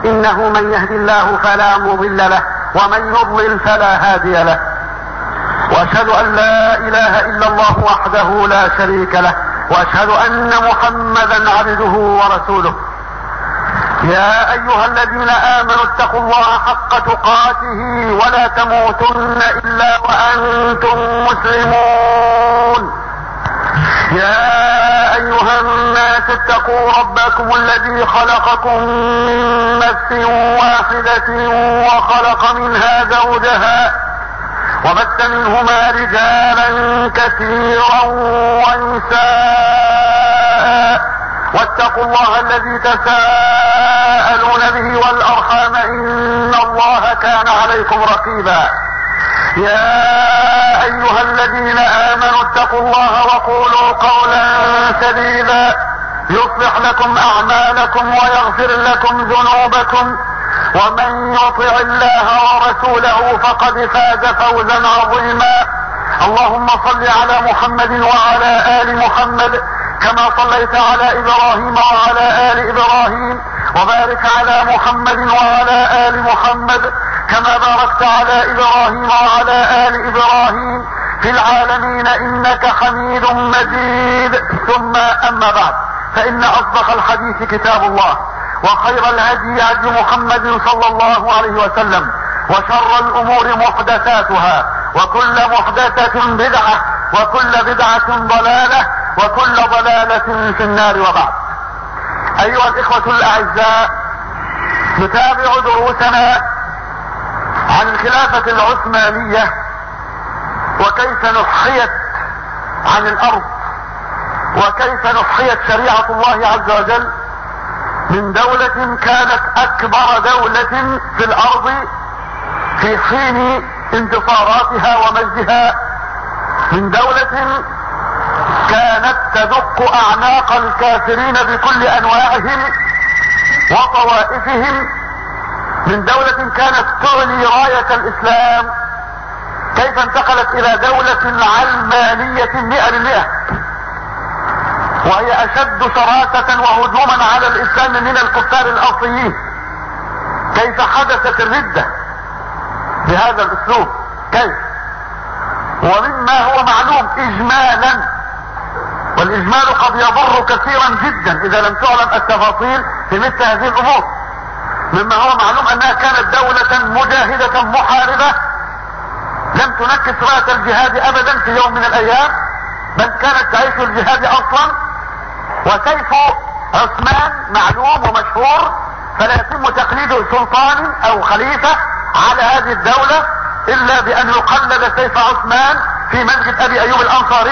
إنه من يهدي الله فلا مضل له ومن يضلل فلا هادي له واشهد ان لا اله الا الله وحده لا شريك له واشهد ان محمدا عبده ورسوله يا ايها الذين امنوا اتقوا الله حق تقاته ولا تموتن الا وانتم مسلمون يا ايها الناس اتقوا ربكم الذي خلقكم من نفس واحدة وخلق منها زوجها وبث منهما رجالا كثيرا ونساء واتقوا الله الذي تساءلون به والارحام ان الله كان عليكم رقيبا يا ايها الذين امنوا اتقوا الله وقولوا قولا سديدا يصلح لكم اعمالكم ويغفر لكم ذنوبكم ومن يطع الله ورسوله فقد فاز فوزا عظيما اللهم صل على محمد وعلى ال محمد كما صليت على ابراهيم وعلى ال ابراهيم وبارك على محمد وعلى ال محمد كما باركت على ابراهيم وعلى ال ابراهيم في العالمين انك حميد مجيد ثم اما بعد فان اصدق الحديث كتاب الله وخير الهدي هدي محمد صلى الله عليه وسلم وشر الامور محدثاتها وكل محدثة بدعة وكل بدعة ضلالة وكل ضلالة في النار وبعد ايها الاخوة الاعزاء نتابع دروسنا عن الخلافة العثمانية وكيف نحيت عن الارض وكيف نحيت شريعة الله عز وجل من دولة كانت اكبر دولة في الارض في حين انتصاراتها ومجدها من دولة كانت تدق اعناق الكافرين بكل انواعهم وطوائفهم من دولة كانت تعلي راية الاسلام كيف انتقلت الى دولة علمانية مئة بالمئة وهي اشد شراسة وهجوما على الاسلام من الكفار الاصليين كيف حدثت الردة بهذا الاسلوب كيف ومما هو معلوم اجمالا والاجمال قد يضر كثيرا جدا اذا لم تعلم التفاصيل في مثل هذه الامور مما هو معلوم انها كانت دولة مجاهدة محاربة لم تنكس رأس الجهاد ابدا في يوم من الايام بل كانت تعيش الجهاد اصلا وسيف عثمان معلوم ومشهور فلا يتم تقليد سلطان او خليفة على هذه الدولة الا بان يقلد سيف عثمان في مسجد ابي ايوب الانصاري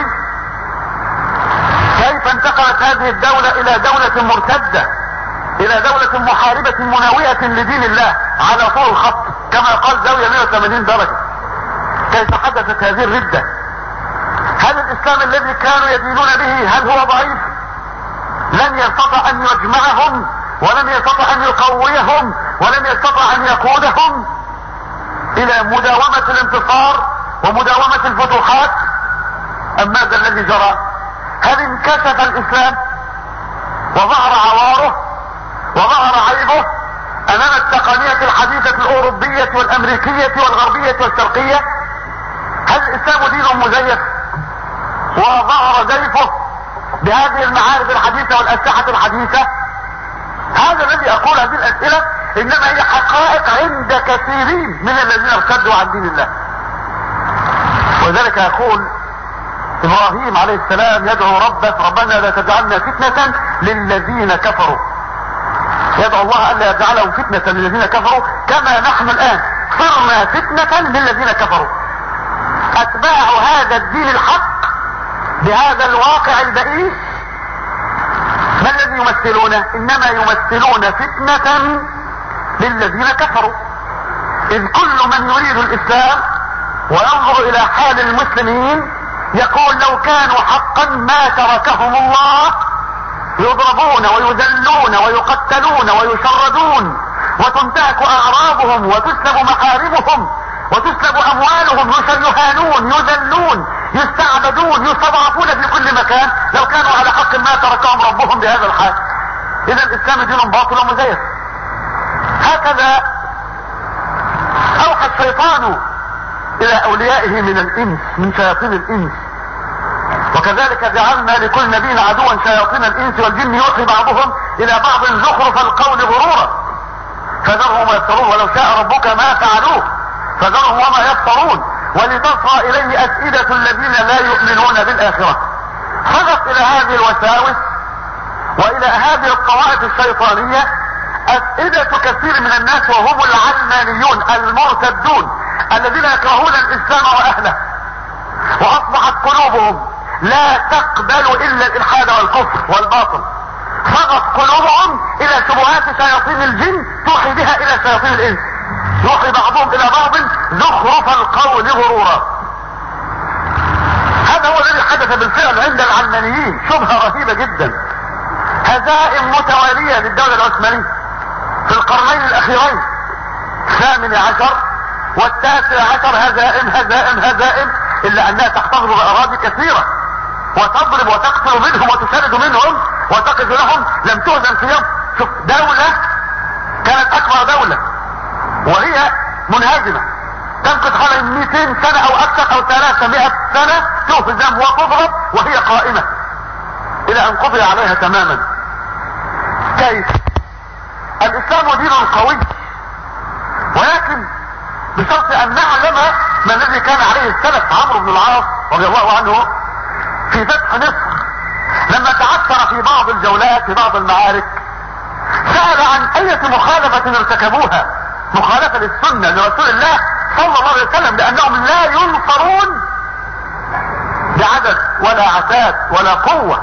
كيف انتقلت هذه الدولة الى دولة مرتدة الى دولة محاربة مناوئة لدين الله على طول الخط كما قال زاوية 180 درجة كيف حدثت هذه الردة هل الاسلام الذي كانوا يدينون به هل هو ضعيف لن يستطع ان يجمعهم ولم يستطع ان يقويهم ولم يستطع ان يقودهم الى مداومة الانتصار ومداومة الفتوحات ام ماذا الذي جرى هل انكشف الاسلام وظهر عواره وظهر عيبه امام التقنية الحديثة الاوروبية والامريكية والغربية والشرقية هل الاسلام دين مزيف وظهر زيفه بهذه المعارف الحديثة والاسلحة الحديثة هذا الذي اقول هذه الاسئلة انما هي حقائق عند كثيرين من الذين ارتدوا عن دين الله ولذلك يقول ابراهيم عليه السلام يدعو ربه ربنا لا تجعلنا فتنة للذين كفروا يدعو الله الا يجعلهم فتنة للذين كفروا كما نحن الان صرنا فتنة للذين كفروا اتباع هذا الدين الحق بهذا الواقع البئيس ما الذي يمثلونه انما يمثلون فتنة للذين كفروا اذ كل من يريد الاسلام وينظر الى حال المسلمين يقول لو كانوا حقا ما تركهم الله يضربون ويذلون ويقتلون ويشردون وتنتهك اعراضهم وتسلب محارمهم وتسلب اموالهم يهانون يذلون يستعبدون يستضعفون في كل مكان لو كانوا على حق ما تركهم ربهم بهذا الحال اذا الاسلام دين باطل ومزيف وهكذا اوحى الشيطان الى اوليائه من الانس من شياطين الانس وكذلك جعلنا لكل نبي عدوا شياطين الانس والجن يوحي بعضهم الى بعض زخرف القول غرورا فذرهم يفترون ولو شاء ربك ما فعلوه فذرهم وما يفترون ولتصغى اليه افئدة الذين لا يؤمنون بالاخرة فقط الى هذه الوساوس والى هذه الطوائف الشيطانية افئدة كثير من الناس وهم العلمانيون المرتدون الذين يكرهون الاسلام واهله واصبحت قلوبهم لا تقبل الا الالحاد والكفر والباطل فقط قلوبهم الى شبهات شياطين الجن توحي بها الى شياطين الانس يوحي بعضهم الى بعض زخرف القول غرورا هذا هو الذي حدث بالفعل عند العلمانيين شبهة رهيبة جدا هزائم متوالية للدولة العثمانية في القرنين الاخيرين الثامن عشر والتاسع عشر هزائم هزائم هزائم الا انها تحتفظ باراضي كثيرة وتضرب وتقتل منهم وتشرد منهم وتقف لهم لم تهزم في يوم شوف دولة كانت اكبر دولة وهي منهزمة تمكث حوالي 200 سنة او اكثر او 300 سنة تهزم وتضرب وهي قائمة الى ان قضي عليها تماما كيف الاسلام دين قوي ولكن بشرط ان نعلم ما الذي كان عليه السلف عمرو بن العاص رضي الله عنه في فتح مصر لما تعثر في بعض الجولات في بعض المعارك سأل عن اية مخالفة ارتكبوها مخالفة للسنة لرسول الله صلى الله عليه وسلم لانهم لا ينصرون بعدد ولا عتاد ولا قوة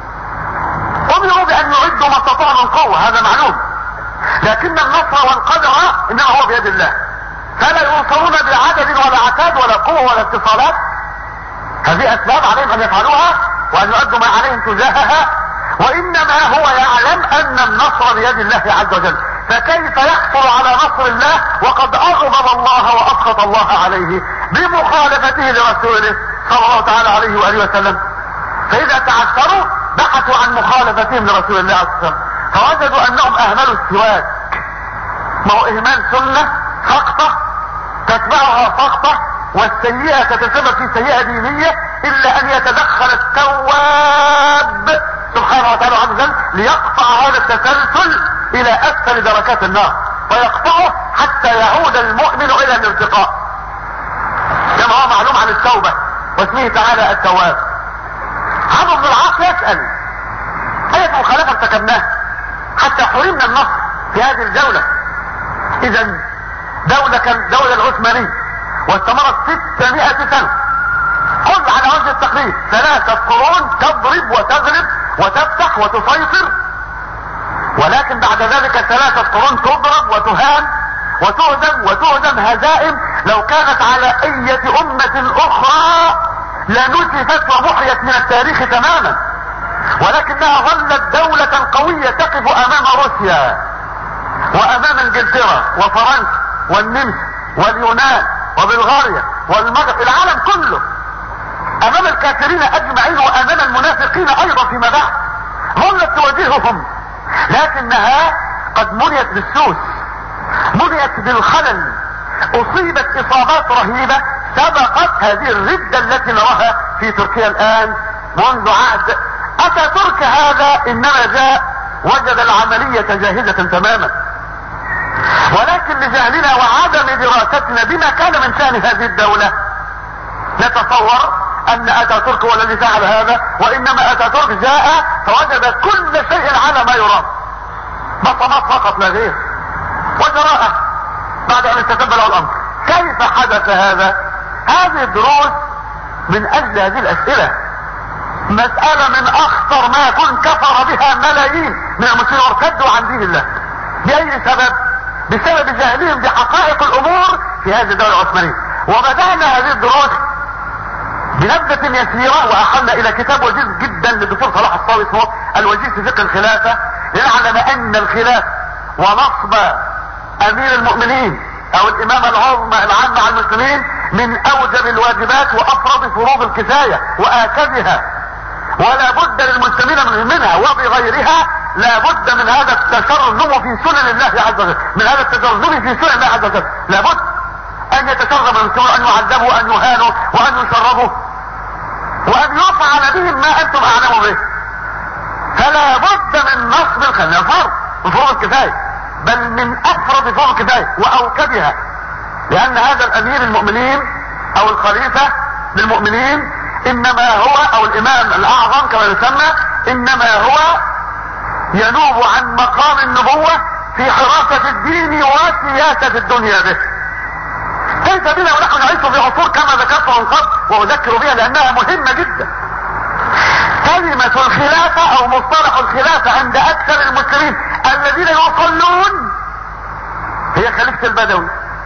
امروا بان يعدوا ما استطاعوا من قوة هذا معلوم لكن النصر والقدر انما هو بيد الله فلا ينصرون بعدد ولا عتاد ولا قوة ولا اتصالات هذه اسباب عليهم ان يفعلوها وان يؤدوا ما عليهم تجاهها وانما هو يعلم ان النصر بيد الله عز وجل فكيف يحصل على نصر الله وقد اغضب الله واسخط الله عليه بمخالفته لرسوله صلى الله تعالى عليه واله وسلم فاذا تعثروا بحثوا عن مخالفتهم لرسول الله عليه وسلم فوجدوا انهم اهملوا السواك ما هو اهمال سنة سقطة تتبعها سقطة والسيئة تتسبب في سيئة دينية الا ان يتدخل التواب سبحانه وتعالى عز وجل ليقطع هذا التسلسل الى اسفل دركات النار ويقطعه حتى يعود المؤمن الى الارتقاء كما هو معلوم عن التوبة واسمه تعالى التواب عمرو بن العاص يسأل اية مخالفة ارتكبناها حتى حرمنا النصر في هذه الجولة اذا دولة كان دولة العثمانية واستمرت 600 سنة قل على وجه التقريب ثلاثة قرون تضرب وتغلب وتفتح وتسيطر ولكن بعد ذلك ثلاثة قرون تضرب وتهان وتهزم وتهزم هزائم لو كانت على اية امة اخرى لنسفت ومحيت من التاريخ تماما ولكنها ظلت دولة قوية تقف امام روسيا وامام انجلترا وفرنسا والنمس واليونان وبلغاريا والمغرب العالم كله امام الكافرين اجمعين وامام المنافقين ايضا فيما بعد ظلت تواجههم لكنها قد منيت بالسوس منيت بالخلل اصيبت اصابات رهيبة سبقت هذه الردة التي نراها في تركيا الان منذ عهد اتى ترك هذا انما جاء وجد العملية جاهزة تماما ولكن لجهلنا وعدم دراستنا بما كان من شأن هذه الدولة نتصور ان اتاتورك هو الذي فعل هذا وانما اتاتورك جاء فوجد كل شيء على ما يرام بصمات فقط لا غير وجراءه بعد ان استتب له الامر كيف حدث هذا هذه الدروس من اجل هذه الاسئلة مسألة من اخطر ما يكون كفر بها ملايين من المسلمين وارتدوا عن دين الله باي سبب بسبب جهلهم بحقائق الامور في هذه الدولة العثمانية وبدأنا هذه الدروس بنبذة يسيرة واحلنا الى كتاب وجيز جدا للدكتور صلاح الصاوي اسمه الوجيز في فقه الخلافة لنعلم ان الخلافة ونصب امير المؤمنين او الامامة العظمى العامة على المسلمين من اوجب الواجبات وافرض فروض الكفاية واكدها ولا بد للمسلمين من منها وبغيرها لابد من هذا التشرذم في سنن الله عز وجل من هذا التشرذم في سنن الله عز وجل لابد ان يتشرذم المسلمون ان يعذبوا وان يهانوا وان يشربوا وان يفعل بهم ما انتم اعلموا به فلا بد من نصب الخلاف فرض من فروض الكفايه بل من افرض فروض الكفايه واوكدها لان هذا الامير المؤمنين او الخليفه للمؤمنين انما هو او الامام الاعظم كما يسمى انما هو ينوب عن مقام النبوة في حراسة الدين وسياسة الدنيا به كيف بنا ونحن نعيش في عصور كما ذكرت من قبل واذكر بها لانها مهمة جدا كلمة الخلافة او مصطلح الخلافة عند اكثر المسلمين الذين يصلون هي خليفة البدوي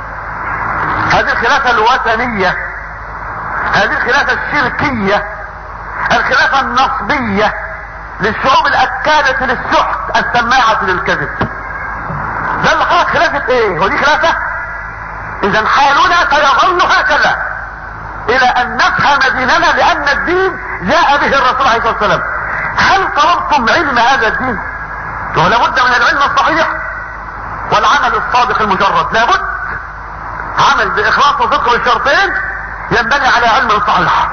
هذه الخلافة الوثنية هذه الخلافة الشركية الخلافة النصبية للشعوب الاكالة للسحت السماعة للكذب ده اللي خلق خلافة ايه ودي خلافة اذا حالنا سيظل هكذا الى ان نفهم ديننا لان الدين جاء به الرسول عليه الصلاة والسلام هل طلبتم علم هذا الدين ولا بد من العلم الصحيح والعمل الصادق المجرد لابد عمل باخلاص وصدق بالشرطين ينبني على علم صحيح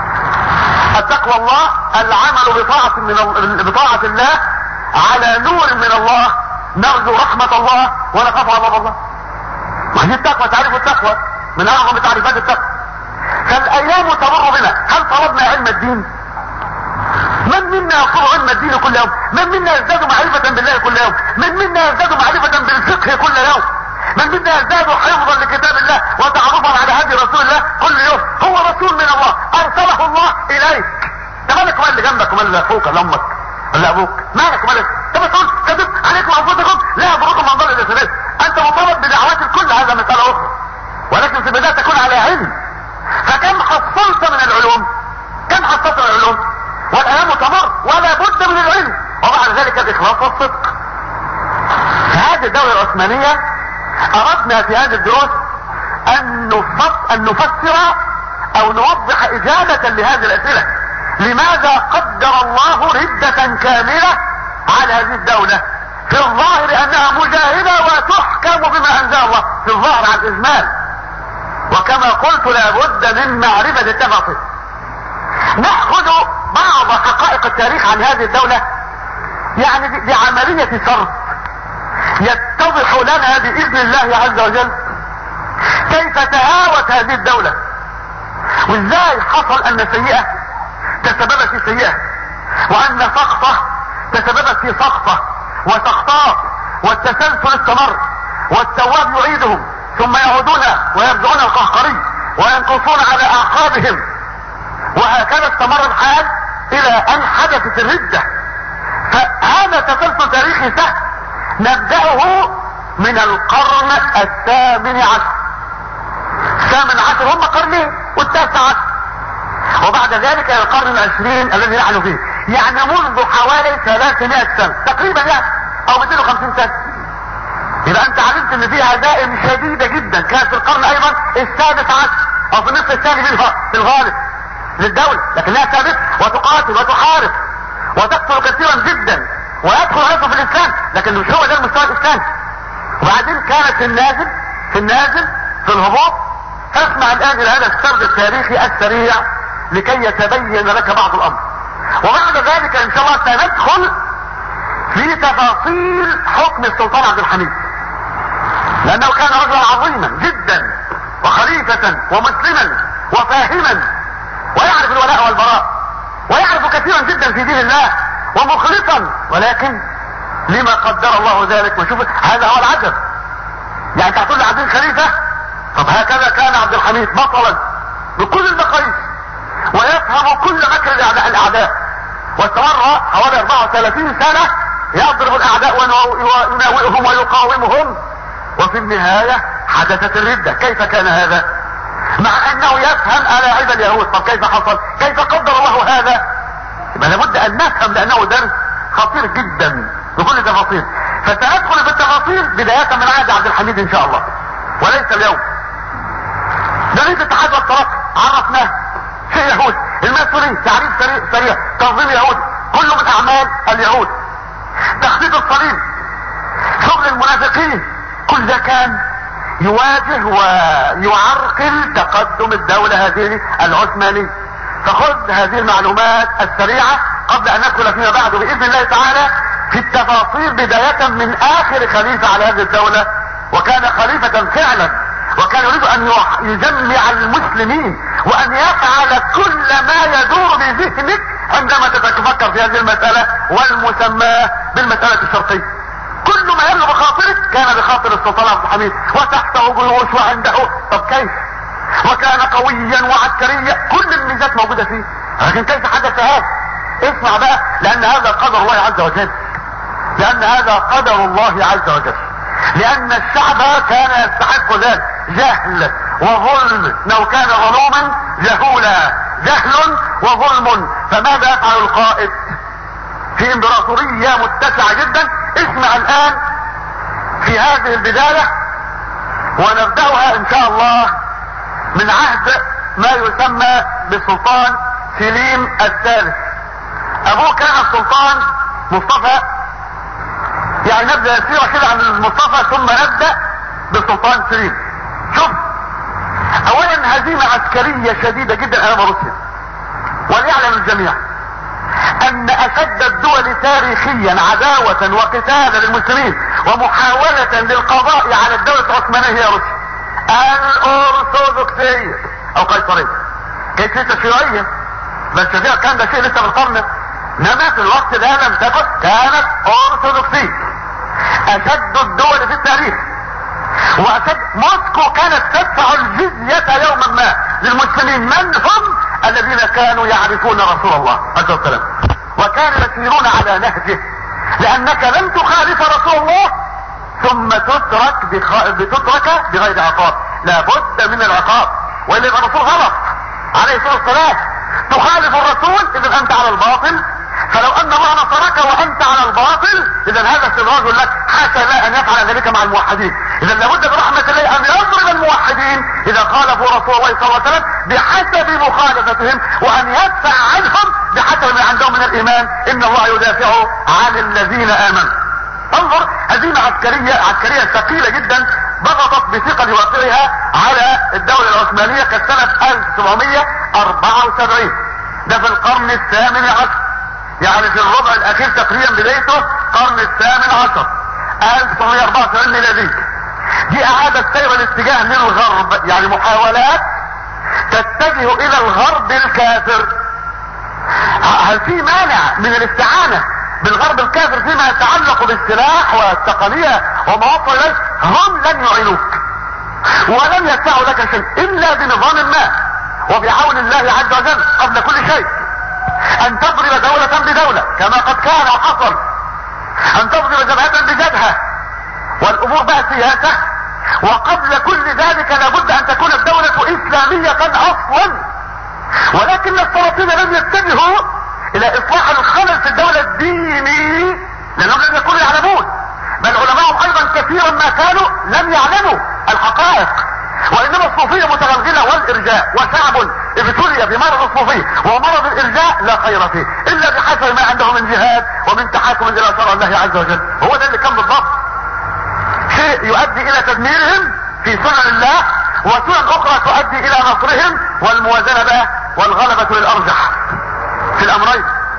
التقوى الله العمل بطاعة من بطاعة الله على نور من الله نرجو رحمة الله ونخاف غضب الله وهي التقوى تعرف التقوى من اعظم تعريفات التقوى فالايام تمر بنا هل طلبنا علم الدين من منا يطلب علم الدين كل يوم من منا يزداد معرفة بالله كل يوم من منا يزداد معرفة بالفقه كل يوم من منا يزداد حفظا لكتاب الله وتعرفا على هدي رسول الله كل يوم هو رسول من الله ارسله الله اليك ده مالك ومال اللي جنبك ومال اللي اخوك ولا امك ولا ابوك مالك ومال انت مسؤول كذب عليكم انفسكم لا يضركم من ضل الاسلام انت مطالب بدعوات الكل هذا مسألة اخرى ولكن في البداية تكون على علم فكم حصلت من العلوم كم حصلت من العلوم والايام تمر ولا بد من العلم وبعد ذلك الاخلاص والصدق في هذه الدولة العثمانية اردنا في هذه الدروس ان نفسر, أن نفسر او نوضح اجابة لهذه الاسئلة لماذا قدر الله ردة كاملة على هذه الدولة في الظاهر انها مجاهدة وتحكم بما انزل الله في الظاهر على الاجمال وكما قلت لابد من معرفة التفاصيل نأخذ بعض حقائق التاريخ عن هذه الدولة يعني بعملية سرد يتضح لنا بإذن الله عز وجل كيف تهاوت هذه الدولة وازاي حصل ان سيئة تسببت في سيئة وان سقطة تسببت في سقطة وسقطات والتسلسل استمر والتواب يعيدهم ثم يعودون ويرجعون القهقري وينقصون على اعقابهم وهكذا استمر الحال الى ان حدثت الردة فهذا تسلسل تاريخي سهل نبدأه من القرن الثامن عشر الثامن عشر هم قرنين والتاسع عشر وبعد ذلك الى القرن العشرين الذي نحن فيه يعني منذ حوالي 300 سنة تقريبا يعني او 250 سنة يبقى انت علمت ان فيها دائم شديدة جدا كانت في القرن ايضا السادس عشر او في النصف الثاني في الغالب للدولة لكنها ثابتة وتقاتل وتحارب وتقتل كثيرا جدا ويدخل عليكم في الاسلام لكن مش هو ده المستوى الاسلامي وبعدين كانت في النازل في النازل في الهبوط فاسمع الان الى هذا السرد التاريخي السريع لكي يتبين لك بعض الامر وبعد ذلك ان شاء الله سندخل في تفاصيل حكم السلطان عبد الحميد لانه كان رجلا عظيما جدا وخليفة ومسلما وفاهما ويعرف الولاء والبراء ويعرف كثيرا جدا في دين الله ومخلصا ولكن لما قدر الله ذلك وشوف هذا هو العجب يعني انت هتقول لي عبد الخليفة طب هكذا كان عبد الحميد بطلا بكل المقاييس ويفهم كل مكر الاعداء الاعداء واستمر حوالي 34 سنة يضرب الاعداء ويناوئهم ويقاومهم وفي النهاية حدثت الردة كيف كان هذا مع انه يفهم الاعب اليهود طب كيف حصل كيف قدر الله هذا يبقى لابد ان نفهم لانه درس خطير جدا بكل تفاصيل فسندخل في التفاصيل بداية من عهد عبد الحميد ان شاء الله وليس اليوم جريدة الاتحاد والترقي عرفناه شيء يهودي الماسوني تعريف سريع, سريع تنظيم يهودي كله من اعمال اليهود تخطيط الصليب شغل المنافقين كل ده كان يواجه ويعرقل تقدم الدولة هذه العثمانية فخذ هذه المعلومات السريعة قبل ان ندخل فيما بعد باذن الله تعالى في التفاصيل بداية من اخر خليفة على هذه الدولة وكان خليفة فعلا وكان يريد ان يجمع المسلمين وان يفعل كل ما يدور بذهنك عندما تتفكر في هذه المسألة والمسماة بالمسألة الشرطية كل ما يبلغ بخاطرك كان بخاطر السلطان عبد الحميد وتحته جيوش وعنده طب كيف وكان قويا وعسكريا كل الميزات موجودة فيه لكن كيف حدث هذا اسمع بقى لان هذا قدر الله عز وجل لان هذا قدر الله عز وجل لان الشعب كان يستحق ذلك جهل وظلم لو كان ظلوما جهولا جهل وظلم فماذا يفعل القائد في امبراطورية متسعة جدا اسمع الان في هذه البداية ونبدأها ان شاء الله من عهد ما يسمى بالسلطان سليم الثالث ابوه كان السلطان مصطفى يعني نبدأ سيرة كده عن المصطفى ثم نبدأ بالسلطان سليم شوف اولا هزيمة عسكرية شديدة جدا امام روسيا وليعلم الجميع ان اشد الدول تاريخيا عداوة وقتالا للمسلمين ومحاولة للقضاء على الدولة العثمانية هي روسيا الارثوذكسية او قيصرية كانت لسه شيوعية بس فيها كان ده شيء لسه في القرن انما في الوقت ده لم تكن كانت ارثوذكسية اشد الدول في التاريخ واشد موسكو كانت تدفع الجزية يوما ما للمسلمين من هم الذين كانوا يعرفون رسول الله عليه السلام وكانوا يسيرون على نهجه لانك لن تخالف رسول الله ثم تترك بخ... بتترك بغير عقاب لابد من العقاب والا يبقى الرسول غلط عليه الصلاه والسلام تخالف الرسول اذا انت على الباطل فلو ان الله نصرك وانت على الباطل اذا هذا استدراج لك حاشا لا ان يفعل ذلك مع الموحدين اذا لابد برحمة الله ان يضرب الموحدين اذا خالفوا رسول الله صلى الله عليه وسلم بحسب مخالفتهم وان يدفع عنهم بحسب ما عندهم من الايمان ان الله يدافع عن الذين امنوا انظر هزيمة عسكرية عسكرية ثقيلة جدا ضغطت بثقل واقعها على الدولة العثمانية كسنة 1774 ده في القرن الثامن عشر يعني في الربع الاخير تقريبا بدايته القرن الثامن عشر 1974 ميلادي دي اعادة سير الاتجاه للغرب يعني محاولات تتجه الى الغرب الكافر هل في مانع من الاستعانة بالغرب الكافر فيما يتعلق بالسلاح والتقنية وما وصل اليه هم لن يعينوك ولن يدفعوا لك شيء الا بنظام ما وبعون الله عز وجل قبل كل شيء ان تضرب دولة بدولة كما قد كان وحصل ان تضرب جبهة بجبهة والامور بقى سياسة وقبل كل ذلك لابد ان تكون الدولة اسلامية اصلا ولكن السلاطين لم يتجهوا الى اصلاح الخلل في الدولة الديني لانهم لم يكونوا يعلمون بل علماءهم ايضا كثيرا ما كانوا لم يعلموا الحقائق وانما الصوفية متغلغلة والارجاء وشعب ابتلي بمرض الصوفية ومرض الارجاء لا خير فيه الا بحسب ما عنده من جهاد ومن تحاكم الى شرع الله عز وجل هو ده اللي كان بالضبط شيء يؤدي الى تدميرهم في سنن الله وسنن اخرى تؤدي الى نصرهم والموازنة بقى والغلبة للارجح في الامرين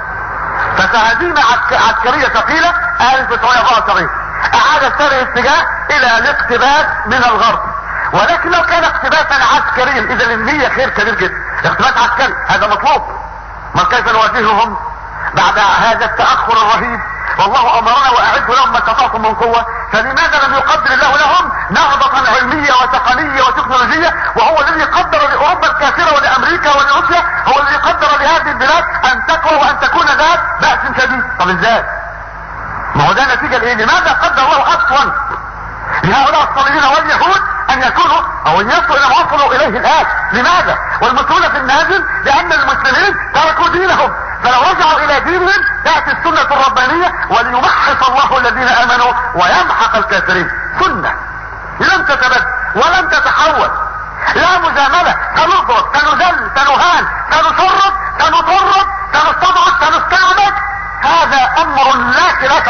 فهزيمة عسكرية ثقيلة 1974 اعاد سير الاتجاه الى الاقتباس من الغرب ولكن لو كان اقتباسا عسكريا اذا النية خير كبير جدا اقتباس عسكري هذا مطلوب ما كيف نواجههم بعد هذا التأخر الرهيب والله امرنا واعدوا لهم ما استطعتم من قوة فلماذا لم يقدر الله لهم نهضة علمية وتقنية وتكنولوجية وهو الذي قدر لاوروبا الكافرة ولامريكا ولروسيا هو الذي قدر لهذه البلاد ان تقوى وان تكون ذات بأس شديد طب ازاي ما هو ده نتيجة لايه لماذا قدر الله اصلا لهؤلاء الصليبين واليهود ان يكونوا او ان يصلوا الى ما وصلوا اليه الان لماذا والمسؤولة في النازل لان المسلمين تركوا دينهم فلو رجعوا الى دينهم تأتي السنة الربانية وليمحص الله الذين امنوا ويمحق الكافرين سنة لم تتبدل ولم تتحول لا مجاملة سنضرب سنذل سنهان سنشرد سنطرد سنستضعف سنستعبد هذا امر لا خلاف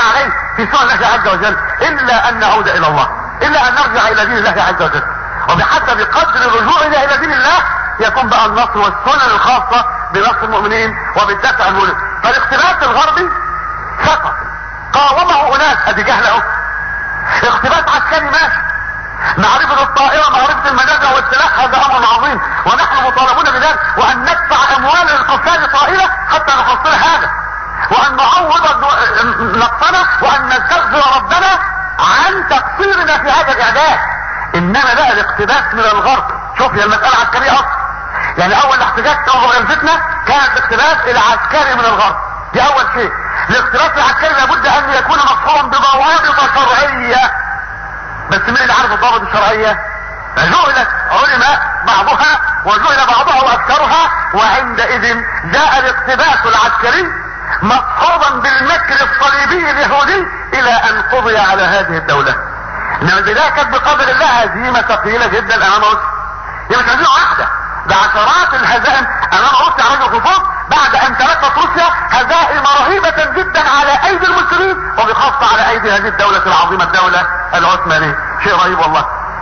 عليه في سنن الله عز وجل الا ان نعود الى الله الا ان نرجع الى دين الله عز وجل وبحسب قدر رجوعنا الى دين الله يكون بقى النصر والسنن الخاصة بنصر المؤمنين وبالدفع المؤمنين فالاقتباس الغربي سقط قاومه اناس ادي جهل اهو اقتباس عسكري ماشي معرفة الطائرة معرفة المدافع والسلاح هذا امر عظيم ونحن مطالبون بذلك وان ندفع اموال للقتال طائلة حتى نحصل هذا وان نعوض نقصنا وان نستغفر ربنا عن تقصيرنا في هذا الاعداد انما بقى الاقتباس من الغرب شوف هي المسألة عسكرية اصلا يعني اول احتجاج تنظر الفتنة كانت الاقتباس العسكري من الغرب دي اول شيء الاقتباس العسكري لابد ان يكون مصحوبا بضوابط شرعية بس مين اللي عارف الضوابط الشرعية جهلت علماء بعضها وجهل بعضها واكثرها وعندئذ جاء الاقتباس العسكري مصحوبا بالمكر الصليبي اليهودي الى ان قضي على هذه الدولة انما البداية كانت بقدر الله هزيمة ثقيلة جدا امام روسيا هي مش هزيمة واحدة ده عشرات الهزائم امام روسيا على الخصوص بعد ان تلقت روسيا هزائم رهيبة جدا على ايدي المسلمين وبخاصة على ايدي هذه الدولة العظيمة الدولة العثمانية شيء رهيب والله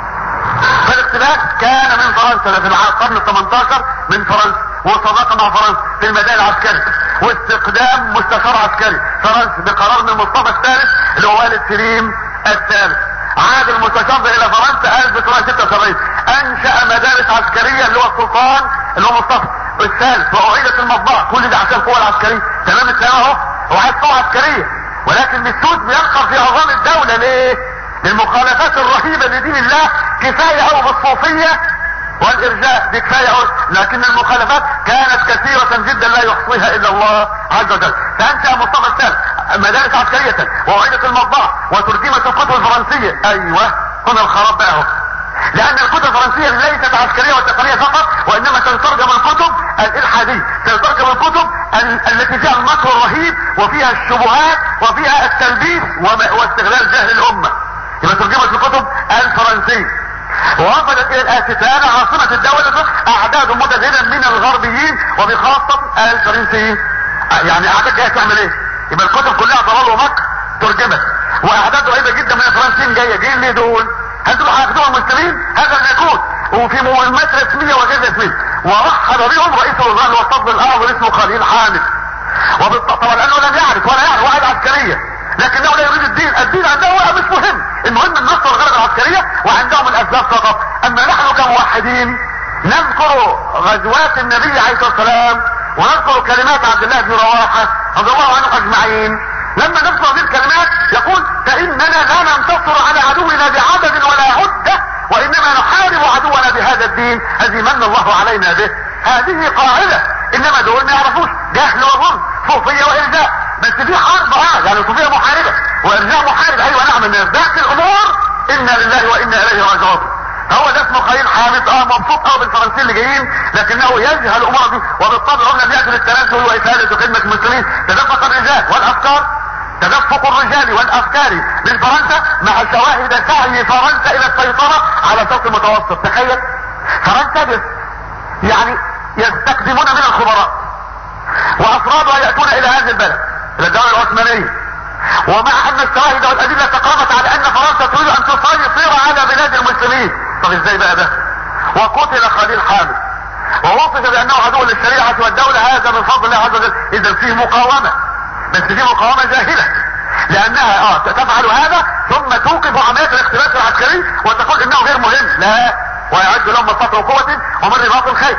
فالاقتباس كان من فرنسا في القرن ال 18 من فرنسا وصداقة مع فرنسا في الميدان العسكري واستقدام مستشار عسكري فرنسا بقرار من مصطفى الثالث اللي هو والد سليم الثالث عاد المستشار ده الى فرنسا 1976 انشأ مدارس عسكرية اللي هو السلطان اللي هو مصطفى الثالث واعيدت المطبعة كل ده عشان القوة العسكرية تمام الكلام اهو وعايز قوة عسكرية ولكن السود بينقر في عظام الدولة ليه؟ للمخالفات الرهيبة لدين الله كفاية او بالصوفية والارجاء دي كفاية او لكن المخالفات كانت كثيرة جدا لا يحصيها الا الله عز وجل فانت مصطفى الثالث مدارس عسكرية واعيدت المطبعة وترجمت الكتب الفرنسية ايوه هنا الخراب بقى اهو لان الكتب الفرنسية ليست عسكرية وتقنية فقط وانما تترجم الكتب الالحادية تترجم الكتب التي فيها المكر الرهيب وفيها الشبهات وفيها التلبيس واستغلال جهل الامة يبقى ترجمت الكتب الفرنسية ووصلت الى الاستانة عاصمة الدولة اعداد متزايدة من الغربيين وبخاصة الفرنسيين يعني اعداد جاية تعمل ايه يبقى الكتب كلها ضلال ومكر ترجمت واعداد رهيبة جدا من الفرنسيين جاية جايين ليه دول هل دول هياخدوها المسلمين هذا لا يكون وفي مهمات رسمية وغير رسمية ورحب بهم رئيس الوزراء اللي هو الفضل الاعظم اسمه خليل حامد طبعا لانه لم يعرف ولا يعرف واحد عسكرية لكنه لا يريد الدين الدين عنده هو مش مهم المهم النصر والغلبة العسكرية وعندهم الاسباب فقط اما نحن كموحدين نذكر غزوات النبي عليه الصلاة والسلام ونذكر كلمات عبد الله بن رواحة رضي الله عنه اجمعين لما نذكر هذه الكلمات يقول فاننا لا ننتصر على عدونا بعدد ولا عدة وانما نحارب عدونا بهذا الدين الذي من الله علينا به هذه قاعدة انما دول ما يعرفوش جهل وظلم صوفية وارجاء بس دي حرب اه يعني صوفية محاربة وارجاء محارب ايوه نعم من ذات الامور انا لله وانا اليه راجعون هو ده اسمه خليل حامد اه مبسوط قوي بالفرنسيين اللي جايين لكنه يجهل الامور دي وبالطبع هم لم ياتوا للتنازل وافاده خدمه المسلمين تدفق الرجال والافكار تدفق الرجال والافكار من فرنسا مع شواهد سعي فرنسا الى السيطرة على شرق المتوسط تخيل فرنسا بس يعني يستخدمون من الخبراء وافرادها يأتون الى هذه البلد الى الدولة العثمانية ومع ان الشواهد والادلة تقامت على ان فرنسا تريد ان تسيطر على بلاد المسلمين طب ازاي بقى ده وقتل خليل حامد ووصف بانه عدو للشريعة والدولة هذا من فضل الله عز وجل اذا فيه مقاومة بس دي مقاومة جاهلة لانها اه تفعل هذا ثم توقف عملية الاختلاف العسكري وتقول انه غير مهم لا ويعد لهم من سطر قوة ومن رباط الخير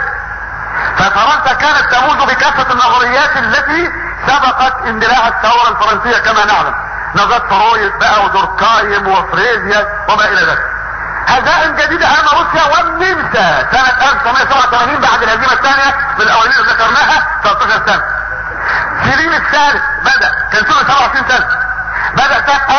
ففرنسا كانت تموز بكافة النظريات التي سبقت اندلاع الثورة الفرنسية كما نعلم نظرت فرويد بقى ودوركايم وفريزيا وما الى ذلك هزائم جديدة امام روسيا والنمسا سنة 1987 بعد الهزيمة الثانية من الاولين اللي ذكرناها 13 سنة سيرين الثالث بدأ كان سنة 27 سنة بدأ سنة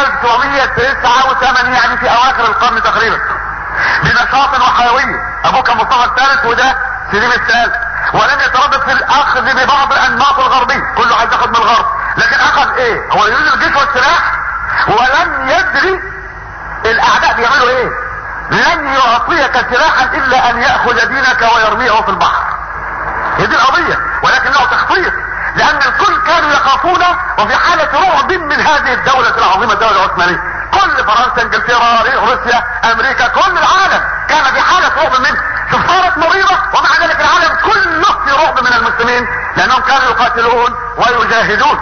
1989 يعني في اواخر القرن تقريبا بنشاط وحيوية ابوه كان مصطفى الثالث وده سليم الثالث ولم يتردد في الاخذ ببعض الانماط الغربية كله عايز ياخد من الغرب لكن اخذ ايه هو يريد الجيش والسلاح ولم يدري الاعداء بيعملوا ايه لن يعطيك سلاحا الا ان يأخذ دينك ويرميه في البحر هي دي القضية ولكنه تخطيط لان الكل كانوا يخافون وفي حالة رعب من هذه الدولة العظيمة الدولة العثمانية كل فرنسا انجلترا روسيا امريكا كل العالم كان في حالة رعب منه شوف صارت مريضة ومع ذلك العالم كله في رعب من المسلمين لانهم كانوا يقاتلون ويجاهدون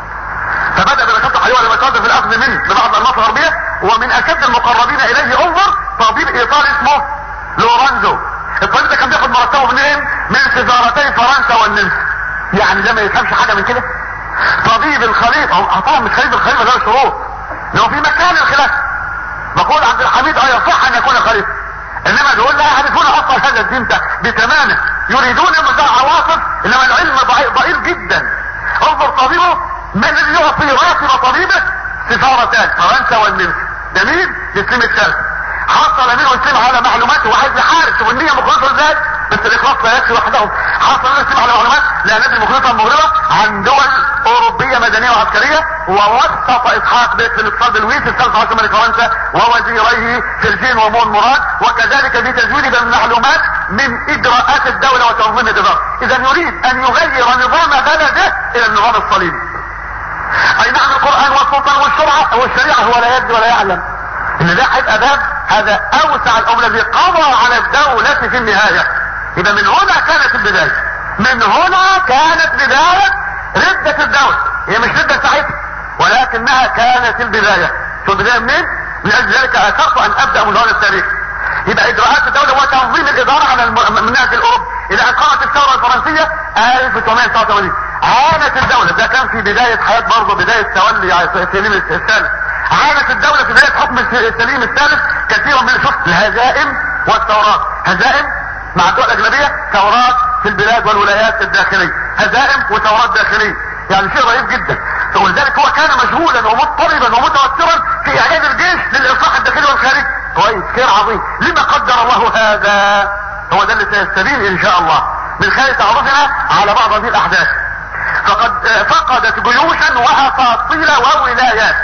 فبدأ بنشاط حيوان المشاهد في الاخذ منه ببعض الانماط الغربية ومن اشد المقربين اليه انظر طبيب ايطالي اسمه لورانزو الطبيب ده كان بياخد مرتبه منين من سفارتي فرنسا والنمسا يعني ده ما يفهمش حاجة من كده طبيب الخليفة هو طبعا مش خليفة الخليفة ده شروط لو في مكان الخلافة بقول عبد الحميد اه يصح ان يكون خليفة انما دول لا يعرفون اصل هذا الدين بتمامه يريدون مساء عواصف انما العلم ضئيل جدا انظر طبيبه من اللي يعطي راتب طبيبه سفارتان فرنسا والنمسا جميل يسلم الثالث حصل منه يسلم على معلومات وعايز يحارب شوف النية مخلصة ازاي بس الاخلاص لا يكفي وحدهم حصل منه يسلم على معلومات لانها المخلصة المغربة عن دول اوروبية مدنية وعسكرية ووسط اسحاق بيت الاقتصاد الويس الثالث عاصمة لفرنسا ووزيريه سيرجين ومون مراد وكذلك في تزويد بالمعلومات من اجراءات الدولة وتنظيم الادارة اذا يريد ان يغير نظام بلده الى النظام الصليبي اي نعم القرآن والسلطان والشرعة والشريعة هو لا يدري ولا يعلم ان ده هيبقى باب هذا اوسع الامر الذي قضى على الدولة في النهاية اذا من هنا كانت البداية من هنا كانت بداية ردة الدولة هي مش ردة ساعتها ولكنها كانت البداية شو البداية منين؟ من اجل ذلك اثرت ان ابدأ من هنا التاريخ يبقى اجراءات الدولة هو تنظيم الادارة على المنهج الاوروبي اذا قامت الثورة الفرنسية 1989 عانت الدولة ده كان في بداية حياة برضه بداية تولي سليم الثالث عانت الدولة في بداية حكم سليم الثالث كثيرا من شفت الهزائم والثورات هزائم مع الدول الاجنبية ثورات في البلاد والولايات الداخلية هزائم وثورات داخلية يعني شيء رهيب جدا ولذلك هو كان مشغولا ومضطربا ومتوترا في اعداد الجيش للاصلاح الداخلي والخارجي كويس خير عظيم لما قدر الله هذا هو ده اللي سيستبين ان شاء الله من خلال تعرفنا على بعض هذه الاحداث فقد فقدت جيوشا واساطيل وولايات